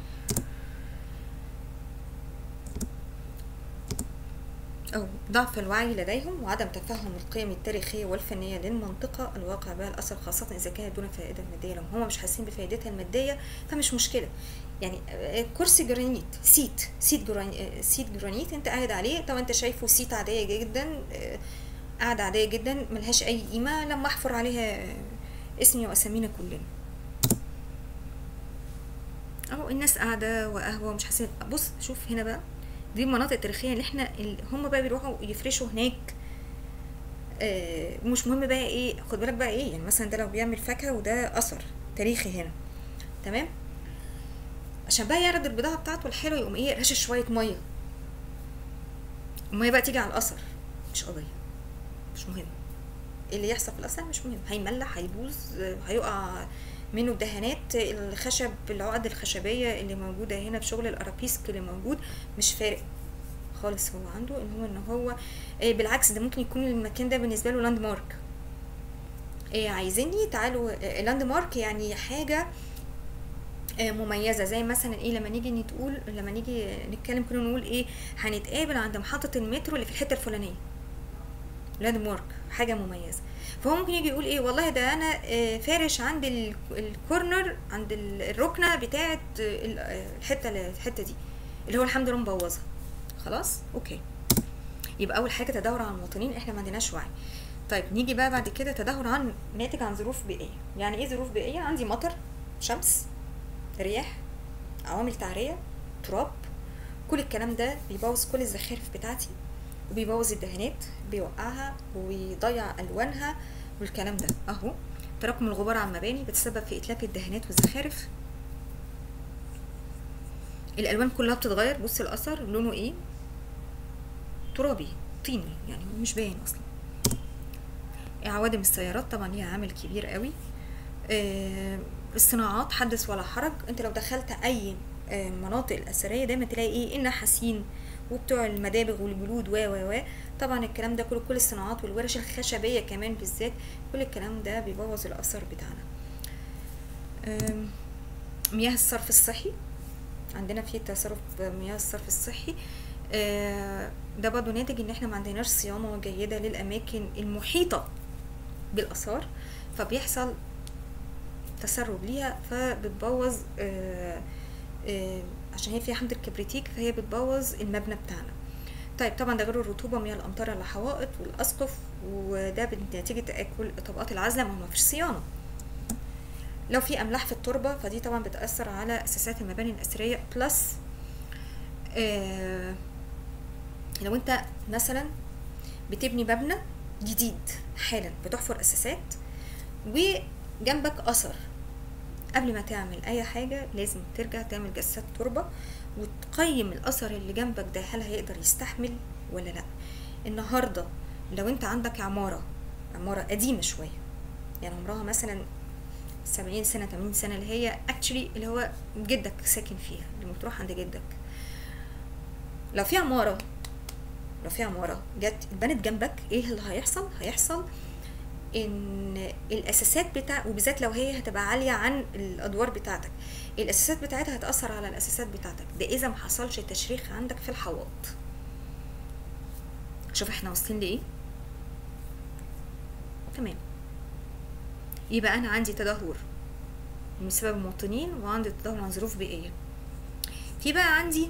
أو ضعف الوعي لديهم وعدم تفهم القيم التاريخية والفنية للمنطقة الواقع بها الأثر خاصة إذا كانت دون فائدة مادية لو هم مش حاسين بفائدتها المادية فمش مشكلة يعني آه، كرسي جرانيت سيت سيت جرانيت سيت جرانيت انت قاعد عليه طب انت شايفه سيت عادية جدا آه، قاعدة عادية جدا ملهاش أي قيمة لما أحفر عليها آه، اسمي وأسامينا كلنا اهو الناس قاعدة وقهوة ومش حاسين بص شوف هنا بقى دي المناطق التاريخية اللي احنا اللي هم بقى بيروحوا يفرشوا هناك آه مش مهم بقى ايه خد بالك بقى ايه يعني مثلا ده لو بيعمل فاكهة وده أثر تاريخي هنا تمام عشان بقى يعرض البضاعة بتاعته الحلوة يقوم ايه رشش شوية مية المية بقى تيجي على الأثر مش قضية مش مهم إيه اللي يحصل في الأثر مش مهم هيملح هيبوظ آه، هيقع منه دهانات الخشب العقد الخشبية اللي موجودة هنا في شغل الأرابيسك اللي موجود مش فارق خالص هو عنده ان هو ان هو آه، بالعكس ده ممكن يكون المكان ده بالنسبة له لاند مارك إيه عايزيني تعالوا آه، لاند مارك يعني حاجة آه، مميزة زي مثلا ايه لما نيجي نتقول لما نيجي نتكلم كنا نقول ايه هنتقابل عند محطة المترو اللي في الحتة الفلانية لاند مارك حاجة مميزة فهو ممكن يجي يقول ايه والله ده انا آه، فارش عند ال- الكورنر عند ال- الركنة بتاعة آه، ال- آه، الحتة الحتة دي اللي هو الحمد لله مبوظها خلاص اوكي يبقى اول حاجة تدهور عن المواطنين احنا ما عندناش وعي طيب نيجي بقى بعد كده تدهور عن ناتج عن ظروف بيئية يعني ايه ظروف بيئية عندي مطر شمس رياح عوامل تعرية تراب كل الكلام ده بيبوظ كل الزخارف بتاعتي وبيبوظ الدهانات بيوقعها ويضيع الوانها والكلام ده اهو تراكم الغبار على المباني بتسبب في اتلاف الدهانات والزخارف الالوان كلها بتتغير بص الاثر لونه ايه ترابي طيني يعني مش باين اصلا عوادم السيارات طبعا ليها عامل كبير قوي آه، الصناعات حدث ولا حرج انت لو دخلت اي آه، المناطق الاثريه دايما تلاقي ايه النحاسين وبتوع المدابغ والجلود و و و طبعا الكلام ده كله كل الصناعات والورش الخشبيه كمان بالذات كل الكلام ده بيبوظ الاثر بتاعنا آم، مياه الصرف الصحي عندنا في تصرف مياه الصرف الصحي آه، ده برضه ناتج ان احنا ما عندناش صيانه جيده للاماكن المحيطه بالاثار فبيحصل تسرب ليها فبتبوظ آه، آه، عشان هي فيها حمض الكبريتيك فهي بتبوظ المبنى بتاعنا طيب طبعا ده غير الرطوبه مياه الامطار على الحوائط والاسقف وده بنتيجه تاكل طبقات العزله ما هو مفيش صيانه لو في املاح في التربه فدي طبعا بتاثر على اساسات المباني الاثريه بلس آه لو انت مثلا بتبني مبنى جديد حالا بتحفر اساسات وجنبك اثر قبل ما تعمل اي حاجه لازم ترجع تعمل جسات تربه وتقيم الاثر اللي جنبك ده هل هيقدر يستحمل ولا لا النهارده لو انت عندك عماره عماره قديمه شويه يعني عمرها مثلا سبعين سنة تمانين سنة اللي هي اكشلي اللي هو جدك ساكن فيها لما بتروح عند جدك لو في عمارة لو في عمارة جت اتبنت جنبك ايه اللي هيحصل هيحصل ان الاساسات بتاع وبالذات لو هي هتبقى عالية عن الادوار بتاعتك الاساسات بتاعتها هتأثر على الاساسات بتاعتك ده اذا ما حصلش تشريخ عندك في الحوائط شوف احنا واصلين لايه تمام يبقى انا عندي تدهور من سبب المواطنين وعندي تدهور عن ظروف بيئيه في بقى عندي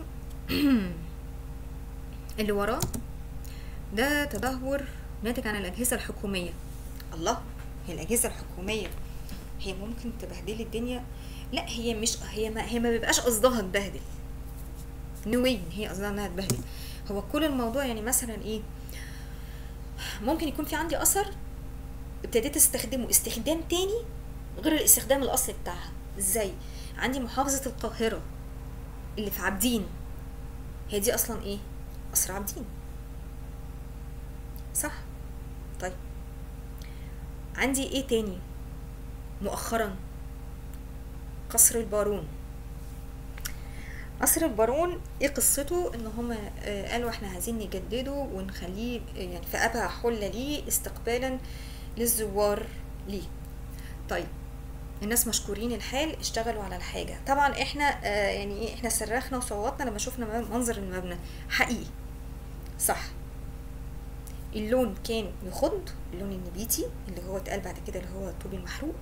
اللي وراه ده تدهور ناتج عن الاجهزه الحكوميه الله هي الاجهزه الحكوميه هي ممكن تبهدل الدنيا لا هي مش هي ما هي ما بيبقاش قصدها تبهدل نوين هي قصدها انها تبهدل هو كل الموضوع يعني مثلا ايه ممكن يكون في عندي اثر ابتديت استخدمه استخدام تاني غير الاستخدام الاصلي بتاعها ازاي عندي محافظة القاهرة اللي في عابدين هي دي اصلا ايه قصر عابدين صح طيب عندي ايه تاني مؤخرا قصر البارون قصر البارون ايه قصته ان هما آه، قالوا احنا عايزين نجدده ونخليه آه، يعني في ابهى حله ليه استقبالا للزوار ليه طيب الناس مشكورين الحال اشتغلوا على الحاجة طبعا احنا آه يعني ايه احنا صرخنا وصوتنا لما شفنا منظر المبنى حقيقي صح اللون كان يخض اللون النبيتي اللي هو اتقال بعد كده اللي هو الطوب المحروق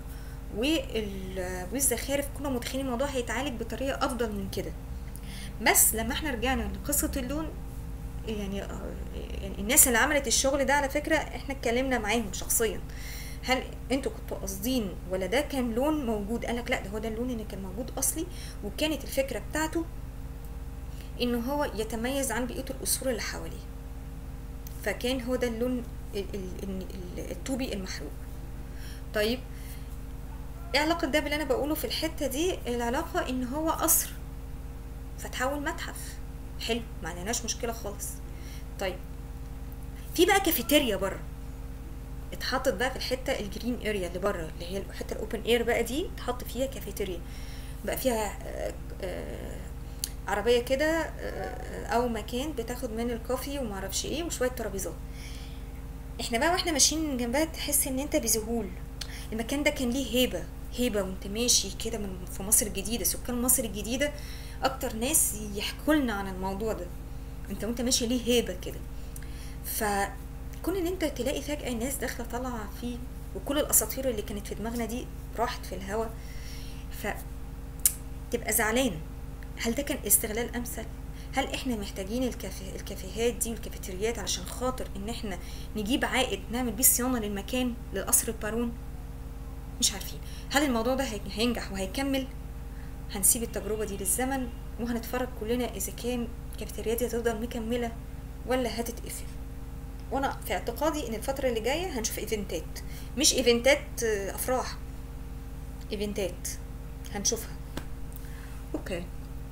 وال- والزخارف كنا متخيلين الموضوع هيتعالج بطريقة أفضل من كده بس لما احنا رجعنا لقصة اللون يعني آه، يعني الناس اللي عملت الشغل ده على فكرة احنا اتكلمنا معاهم شخصيا هل انتوا كنتوا قاصدين ولا ده كان لون موجود قالك لا ده هو ده اللون اللي كان موجود اصلي وكانت الفكرة بتاعته ان هو يتميز عن بقية القصور اللي حواليه فكان هو ده اللون ال- ال- ال- الطوبي المحروق طيب ايه علاقة ده باللي انا بقوله في الحتة دي العلاقة ان هو قصر فتحول متحف حلو ما عندناش مشكلة خالص طيب في بقى كافيتيريا بره اتحطت بقى في الحته الجرين اريا اللي بره اللي هي الحته الاوبن اير بقى دي اتحط فيها كافيتيريا بقى فيها آه، آه، عربيه كده آه، او مكان بتاخد من الكوفي ومعرفش ايه وشويه ترابيزات احنا بقى واحنا ماشيين من جنبها تحس ان انت بذهول المكان ده كان ليه هيبه هيبه وانت ماشي كده من في مصر الجديده سكان مصر الجديده اكتر ناس يحكوا لنا عن الموضوع ده انت وانت ماشي ليه هيبه كده فكون ان انت تلاقي فجأة الناس داخلة طالعة فيه وكل الاساطير اللي كانت في دماغنا دي راحت في الهوا ف تبقى زعلان هل ده كان استغلال امثل هل احنا محتاجين الكافي... الكافيهات دي والكافيتريات علشان خاطر ان احنا نجيب عائد نعمل بيه صيانة للمكان للقصر البارون مش عارفين هل الموضوع ده هي- هينجح وهيكمل هنسيب التجربة دي للزمن وهنتفرج كلنا اذا كان الكافيتريات دي هتفضل مكملة ولا هتتقفل وانا في اعتقادي ان الفترة اللي جاية هنشوف ايفنتات مش ايفنتات آه، افراح ايفنتات هنشوفها اوكي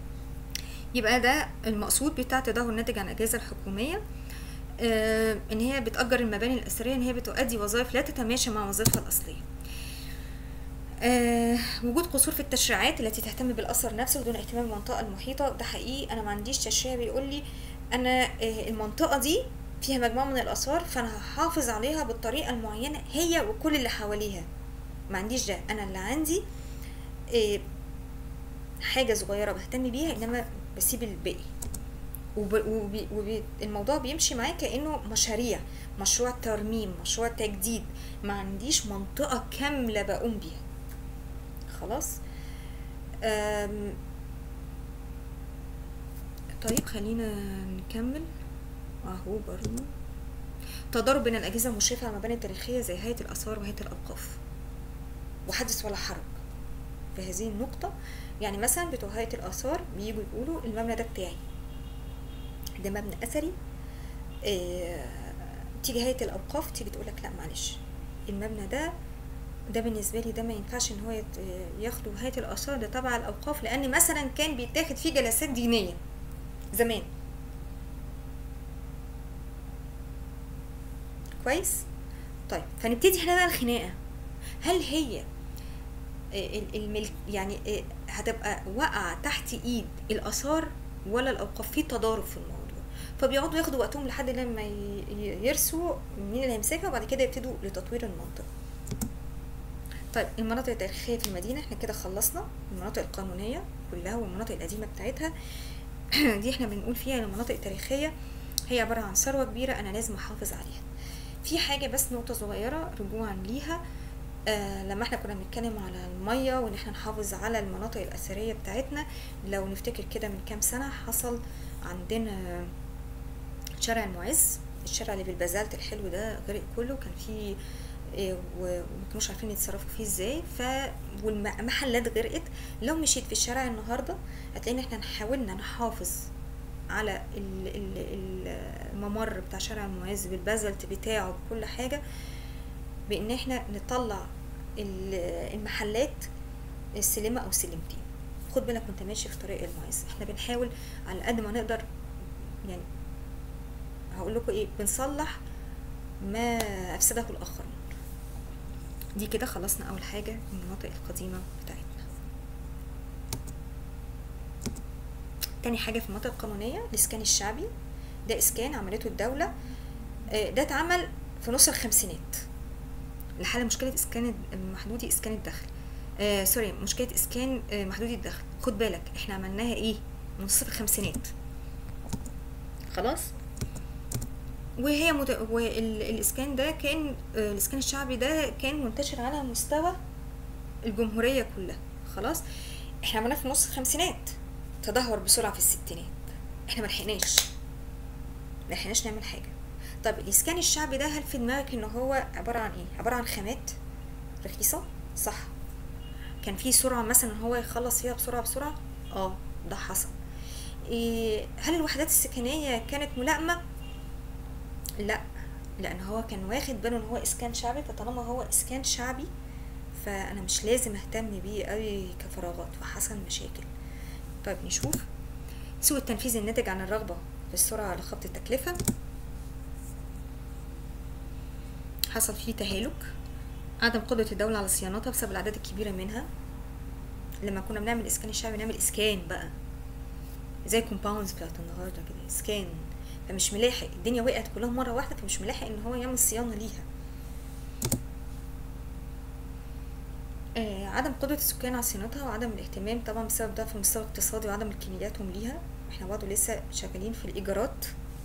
يبقى ده المقصود بتاع تدهور الناتج عن الاجهزة الحكومية آه، ان هي بتأجر المباني الأثرية ان هي بتؤدي وظائف لا تتماشى مع وظيفتها الأصلية آه وجود قصور في التشريعات التي تهتم بالاثر نفسه دون اهتمام بالمنطقه المحيطه ده حقيقي انا ما عنديش تشريع بيقول لي انا آه المنطقه دي فيها مجموعه من الاثار فانا هحافظ عليها بالطريقه المعينه هي وكل اللي حواليها ما عنديش ده انا اللي عندي آه حاجه صغيره بهتم بيها انما بسيب الباقي والموضوع بيمشي معايا كانه مشاريع مشروع ترميم مشروع تجديد ما عنديش منطقه كامله بقوم بيها خلاص أم طيب خلينا نكمل اهو برضو تضارب بين الاجهزه المشرفه على المباني التاريخيه زي هيئه الاثار وهيئه الاوقاف وحدث ولا حرج في هذه النقطه يعني مثلا بتوع هيئه الاثار بييجوا يقولوا المبنى ده بتاعي ده مبنى اثري اه تيجي هيئه الاوقاف تيجي تقول لك لا معلش المبنى ده ده بالنسبه لي ده ما ينفعش ان هو ياخده هيئه الاثار ده تبع الاوقاف لان مثلا كان بيتاخد فيه جلسات دينيه زمان كويس طيب فنبتدي هنا بقى الخناقه هل هي الملك يعني هتبقى واقعه تحت ايد الاثار ولا الاوقاف في تضارب في الموضوع فبيقعدوا ياخدوا وقتهم لحد لما يرسوا مين اللي هيمسكها وبعد كده يبتدوا لتطوير المنطقه طيب المناطق التاريخيه في المدينه احنا كده خلصنا المناطق القانونيه كلها والمناطق القديمه بتاعتها دي احنا بنقول فيها المناطق التاريخيه هي عباره عن ثروه كبيره انا لازم احافظ عليها في حاجه بس نقطه صغيره رجوعا ليها آه لما احنا كنا بنتكلم على الميه وان احنا نحافظ على المناطق الاثريه بتاعتنا لو نفتكر كده من كام سنه حصل عندنا شارع المعز الشارع اللي بالبازالت الحلو ده غرق كله كان فيه إيه وما كانوش عارفين يتصرفوا فيه ازاي ف والمحلات غرقت لو مشيت في الشارع النهارده هتلاقي ان احنا حاولنا نحافظ على ال ال الممر بتاع شارع المعز بالبازلت بتاعه بكل حاجه بان احنا نطلع المحلات السلمه او سلمتين خد بالك وانت ماشي في طريق المعز احنا بنحاول على قد ما نقدر يعني هقول لكم ايه بنصلح ما افسده الاخرون دي كده خلصنا اول حاجه المناطق القديمه بتاعتنا تاني حاجه في المناطق القانونيه الاسكان الشعبي ده اسكان عملته الدوله ده اتعمل في نص الخمسينات لحل مشكله اسكان محدودي اسكان الدخل آه سوري مشكله اسكان آه محدودي الدخل خد بالك احنا عملناها ايه نص الخمسينات خلاص وهي مت... والاسكان ده كان الاسكان الشعبي ده كان منتشر على مستوى الجمهوريه كلها خلاص احنا عملناه في نص الخمسينات تدهور بسرعه في الستينات احنا ملحقناش ملحقناش نعمل حاجه طب الاسكان الشعبي ده هل في دماغك ان هو عباره عن ايه عباره عن خامات رخيصه صح كان في سرعه مثلا هو يخلص فيها بسرعه بسرعه اه ده حصل إيه هل الوحدات السكنيه كانت ملائمه لا لان هو كان واخد باله ان هو اسكان شعبي فطالما هو اسكان شعبي فانا مش لازم اهتم بيه قوي كفراغات فحصل مشاكل طيب نشوف سوء التنفيذ الناتج عن الرغبه في السرعه على خفض التكلفه حصل فيه تهالك عدم قدرة الدولة على صيانتها بسبب الأعداد الكبيرة منها لما كنا بنعمل إسكان الشعبي نعمل إسكان بقى زي كومباوندز بتاعت النهاردة كده إسكان فمش ملاحق الدنيا وقعت كلها مرة واحدة فمش ملاحق إن هو يعمل صيانة ليها آه عدم قدرة السكان على صيانتها وعدم الاهتمام طبعا بسبب ضعف المستوى الاقتصادي وعدم امكانياتهم ليها احنا برضه لسه شغالين في الإيجارات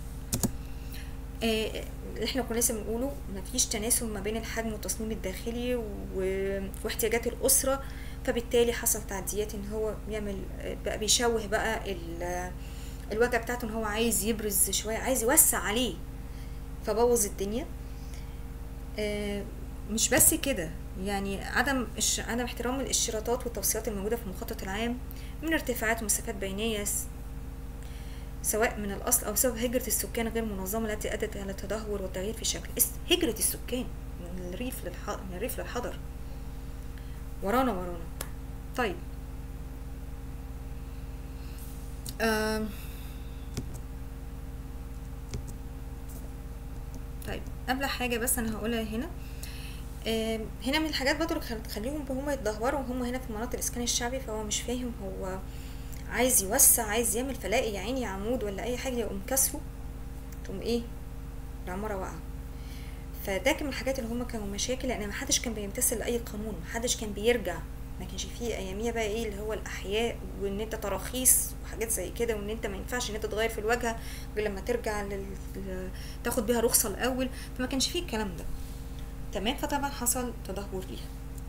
آه اللي احنا كنا لسه بنقوله مفيش تناسب ما بين الحجم والتصميم الداخلي و... واحتياجات الأسرة فبالتالي حصل تعديات ان هو بيعمل بقى بيشوه بقى ال... الواجهة بتاعته ان هو عايز يبرز شوية عايز يوسع عليه فبوظ الدنيا آه مش بس كده يعني عدم إش... عدم احترام الاشتراطات والتوصيات الموجودة في المخطط العام من ارتفاعات ومسافات بينية سواء من الأصل أو بسبب هجرة السكان غير منظمة التي أدت إلى التدهور والتغيير في شكل هجرة السكان من الريف للح... من الريف للحضر ورانا ورانا طيب آم. طيب قبل حاجة بس أنا هقولها هنا آم، هنا من الحاجات برضه اللي تخليهم هم يتدهوروا وهم هنا في مناطق الاسكان الشعبي فهو مش فاهم هو عايز يوسع عايز يعمل فلاقي يا عيني عمود ولا اي حاجه يقوم كسره تقوم ايه العماره واقعه فده كان من الحاجات اللي هم كانوا مشاكل لان محدش كان بيمتثل لاي قانون محدش كان بيرجع ما كانش فيه اياميها بقى ايه اللي هو الاحياء وان انت تراخيص وحاجات زي كده وان انت ما ينفعش ان انت تغير في الواجهه غير لما ترجع لل... ل- تاخد بيها رخصه الاول فما كانش فيه الكلام ده تمام فطبعا حصل تدهور ليها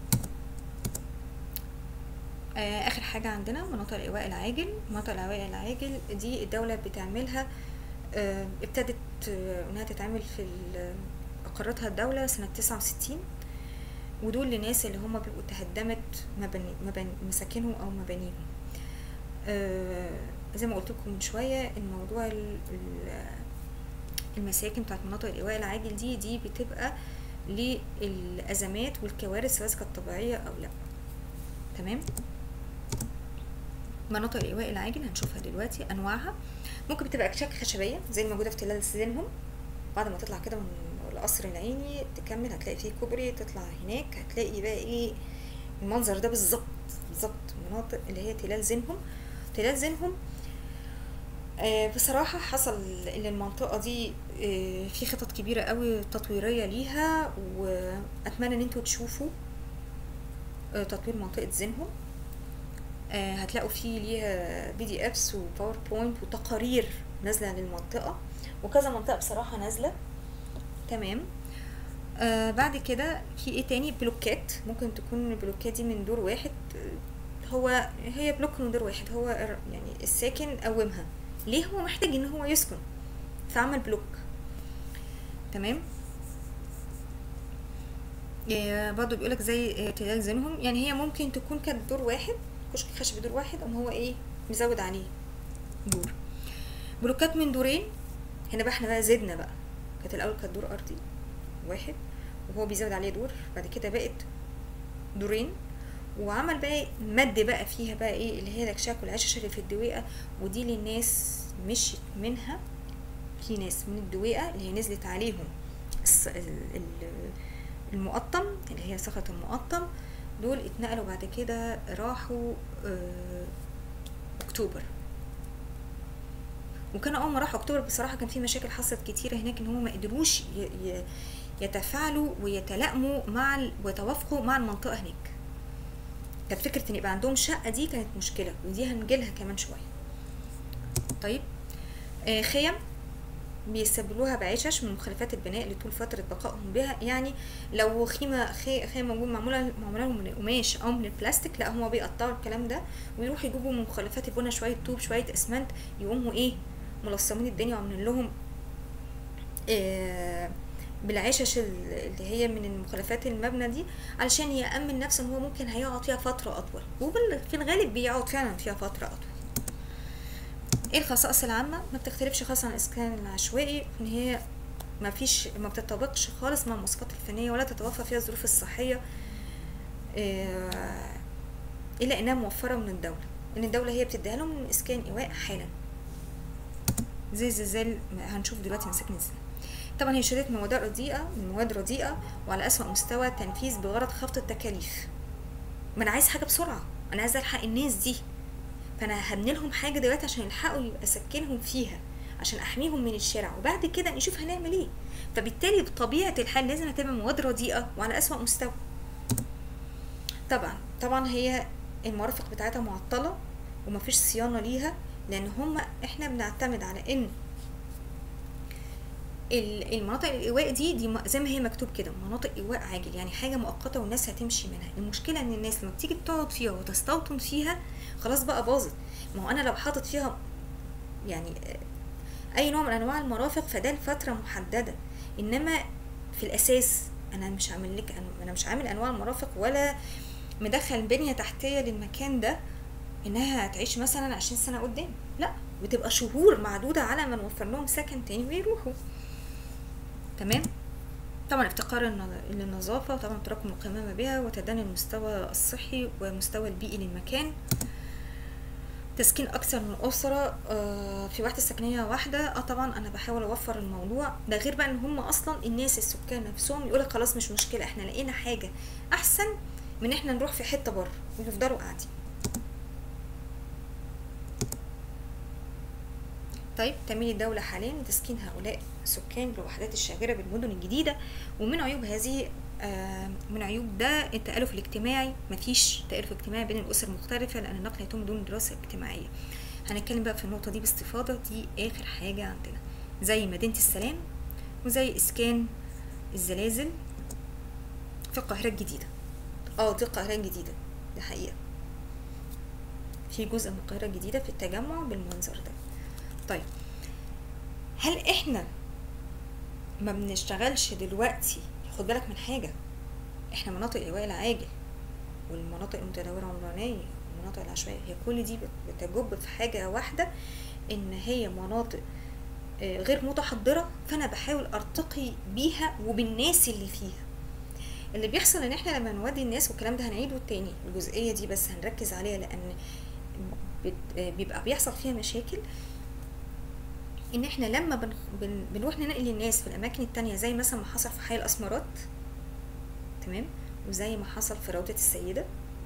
آه، اخر حاجه عندنا مناطق الايواء العاجل مناطق الايواء العاجل دي الدوله بتعملها آه، ابتدت آه، انها تتعمل في ال- اقرتها الدوله سنه 69 ودول لناس اللي هم بيبقوا تهدمت مباني مباني مساكنهم او مبانيهم آه، زي ما قلت لكم من شويه الموضوع ال- ال- المساكن بتاعت مناطق الايواء العاجل دي دي بتبقى للازمات والكوارث سواء كانت طبيعيه او لا تمام مناطق الايواء العاجل هنشوفها دلوقتي انواعها ممكن بتبقى اكشاك خشبيه زي الموجوده في تلال سيزنهم بعد ما تطلع كده من القصر العيني تكمل هتلاقي فيه كوبري تطلع هناك هتلاقي بقى ايه المنظر ده بالظبط بالظبط مناطق اللي هي تلال زينهم تلال زينهم آه بصراحة حصل ان المنطقة دي آه في خطط كبيرة قوي تطويرية ليها واتمنى ان انتوا تشوفوا آه تطوير منطقة زينهم آه هتلاقوا فيه ليها بي دي افس وباوربوينت وتقارير نازلة للمنطقة وكذا منطقة بصراحة نازلة تمام آه بعد كده في ايه تاني بلوكات ممكن تكون البلوكات دي من دور واحد آه، هو هي بلوك من دور واحد هو الر- يعني الساكن قومها ليه هو محتاج ان هو يسكن فعمل بلوك تمام آه، برضه بيقولك زي آه، تلال زينهم يعني هي ممكن تكون كانت دور واحد كشك خشب دور واحد أم هو ايه مزود عليه دور بلوكات من دورين هنا بقى احنا بقى زدنا بقى كانت الاول كانت دور ارضي واحد وهو بيزود عليه دور بعد كده بقت دورين وعمل بقى مد بقى فيها بقى ايه اللي هي الاكشاك والعشش اللي في الدويقه ودي للناس مشيت منها في ناس من الدويقه اللي هي نزلت عليهم الص- ال- ال- المقطم اللي هي صخرة المقطم دول اتنقلوا بعد كده راحوا آه، اكتوبر وكانوا اول ما راحوا اكتوبر بصراحه كان في مشاكل حصلت كتيره هناك ان هم ما قدروش ي- ي- يتفاعلوا ويتلائموا مع ال- ويتوافقوا مع المنطقه هناك كانت فكره ان يبقى عندهم شقه دي كانت مشكله ودي هنجيلها كمان شويه طيب آه خيم بيستبدلوها بعشش من مخلفات البناء لطول فترة بقائهم بها يعني لو خيمة خي- خيمة موجود معمولة معمولة لهم من القماش أو من البلاستيك لا هما بيقطعوا الكلام ده ويروحوا يجيبوا من مخلفات البنا شوية طوب شوية اسمنت يقوموا ايه ملصمين الدنيا وعاملين لهم آه بالعشش ال- اللي هي من المخلفات المبنى دي علشان يأمن نفسه ان هو ممكن هيقعد فيها فترة أطول وفي الغالب بيقعد فعلا فيها فترة أطول ايه الخصائص العامة ما بتختلفش خالص عن الاسكان العشوائي ان هي ما فيش ما بتتطابقش خالص مع المواصفات الفنية ولا تتوفر فيها الظروف الصحية إيه الا انها موفرة من الدولة ان الدولة هي بتديها لهم من اسكان ايواء حالا زي الزلزال هنشوف دلوقتي مساكن ازاي طبعا هي شهادة مواد رديئة من مواد رديئة وعلى أسوأ مستوى تنفيذ بغرض خفض التكاليف ما أنا عايز حاجة بسرعة أنا عايز ألحق الناس دي فانا هبني لهم حاجه دلوقتي عشان يلحقوا يبقى اسكنهم فيها عشان احميهم من الشارع وبعد كده نشوف هنعمل ايه فبالتالي بطبيعه الحال لازم هتبقى مواد رديئه وعلى اسوأ مستوى طبعا طبعا هي المرافق بتاعتها معطله ومفيش صيانه ليها لان هما احنا بنعتمد على ان ال- المناطق الايواء دي دي م- زي ما هي مكتوب كده مناطق ايواء عاجل يعني حاجه مؤقته والناس هتمشي منها المشكله ان الناس لما بتيجي تقعد فيها وتستوطن فيها خلاص بقى باظت ما هو انا لو حاطط فيها يعني آه، اي نوع من انواع المرافق فده لفتره محدده انما في الاساس انا مش عامل لك أنا- انا مش عامل انواع المرافق ولا مدخل بنيه تحتيه للمكان ده انها هتعيش مثلا عشرين سنه قدام لا بتبقى شهور معدوده على ما نوفر لهم سكن تاني ويروحوا تمام طبعا افتقار الن- للنظافة وطبعا تراكم القمامة بها وتدني المستوى الصحي والمستوى البيئي للمكان تسكين اكثر من اسره آه، في وحده سكنيه واحده اه طبعا انا بحاول اوفر الموضوع ده غير بقى ان هم اصلا الناس السكان نفسهم يقولك خلاص مش مشكله احنا لقينا حاجه احسن من احنا نروح في حته بره ويفضلوا قاعدين طيب تميل الدولة حاليا لتسكين هؤلاء السكان بالوحدات الشاغرة بالمدن الجديدة ومن عيوب هذه آه، من عيوب ده التألف الاجتماعي مفيش تألف اجتماعي بين الأسر المختلفة لأن النقل يتم دون دراسة اجتماعية هنتكلم بقى في النقطة دي باستفاضة دي آخر حاجة عندنا زي مدينة السلام وزي إسكان الزلازل في القاهرة الجديدة اه دي القاهرة الجديدة دي حقيقة في جزء من القاهرة الجديدة في التجمع بالمنظر ده طيب هل احنا ما بنشتغلش دلوقتي خد بالك من حاجة احنا مناطق ايواء العاجل والمناطق المتداولة العمرانية والمناطق العشوائية هي كل دي بت- بتجب في حاجة واحدة ان هي مناطق آه، غير متحضرة فانا بحاول ارتقي بيها وبالناس اللي فيها اللي بيحصل ان احنا لما نودي الناس والكلام ده هنعيده تاني الجزئية دي بس هنركز عليها لان بت- آه، بيبقى بيحصل فيها مشاكل ان احنا لما بن... بن... بنروح ننقل الناس في الاماكن التانية زي مثلا ما حصل في حي الاسمرات تمام وزي ما حصل في روضة السيدة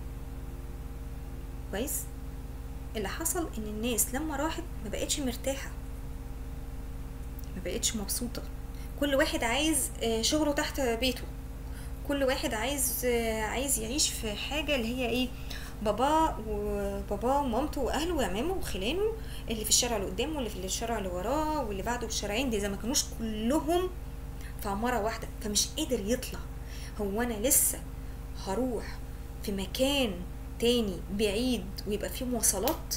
كويس اللي حصل ان الناس لما راحت ما بقتش مرتاحة ما بقتش مبسوطة كل واحد عايز آه، شغله تحت بيته كل واحد عايز آه، عايز يعيش في حاجة اللي هي ايه بابا وبابا ومامته واهله وعمامه وخلانه اللي في الشارع اللي قدامه واللي في الشارع اللي وراه واللي بعده بشارعين دي زي ما كانوش كلهم في عمارة واحدة فمش قادر يطلع هو انا لسه هروح في مكان تاني بعيد ويبقى فيه مواصلات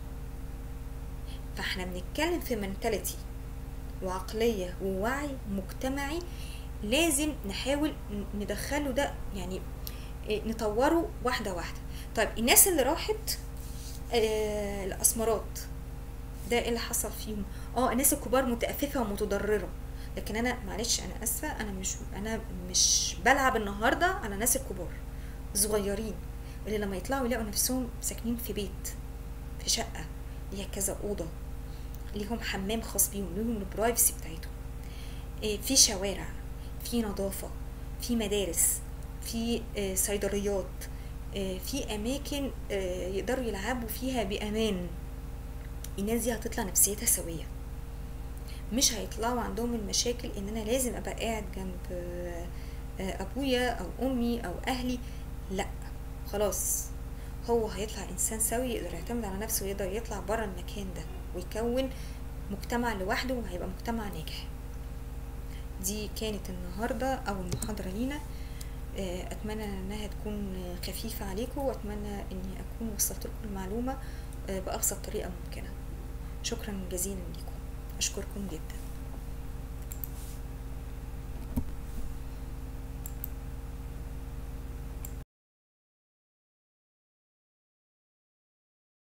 فاحنا بنتكلم في منتاليتي وعقلية ووعي مجتمعي لازم نحاول ن- ندخله ده يعني إيه، نطوره واحدة واحدة طيب الناس اللي راحت آه الأسمرات ده ايه اللي حصل فيهم اه الناس الكبار متأففة ومتضررة لكن انا معلش انا اسفة انا مش انا مش بلعب النهاردة على الناس الكبار صغيرين اللي لما يطلعوا يلاقوا نفسهم ساكنين في بيت في شقة ليها كذا أوضة ليهم حمام خاص بيهم ليهم البرايفسي بتاعتهم إيه، في شوارع في نظافة في مدارس في آه، صيدليات آه، في أماكن آه، يقدروا يلعبوا فيها بأمان الناس دي هتطلع نفسيتها سوية مش هيطلعوا عندهم المشاكل ان انا لازم ابقى قاعد جنب آه، آه، ابويا او امي او اهلي لا خلاص هو هيطلع انسان سوي يقدر يعتمد على نفسه ويقدر يطلع بره المكان ده ويكون مجتمع لوحده وهيبقى مجتمع ناجح دي كانت النهاردة أول محاضرة لينا آه، أتمنى إنها تكون خفيفة عليكم وأتمنى إني أكون وصلت لكم المعلومة آه، بأبسط طريقة ممكنة شكرا جزيلا لكم أشكركم جدا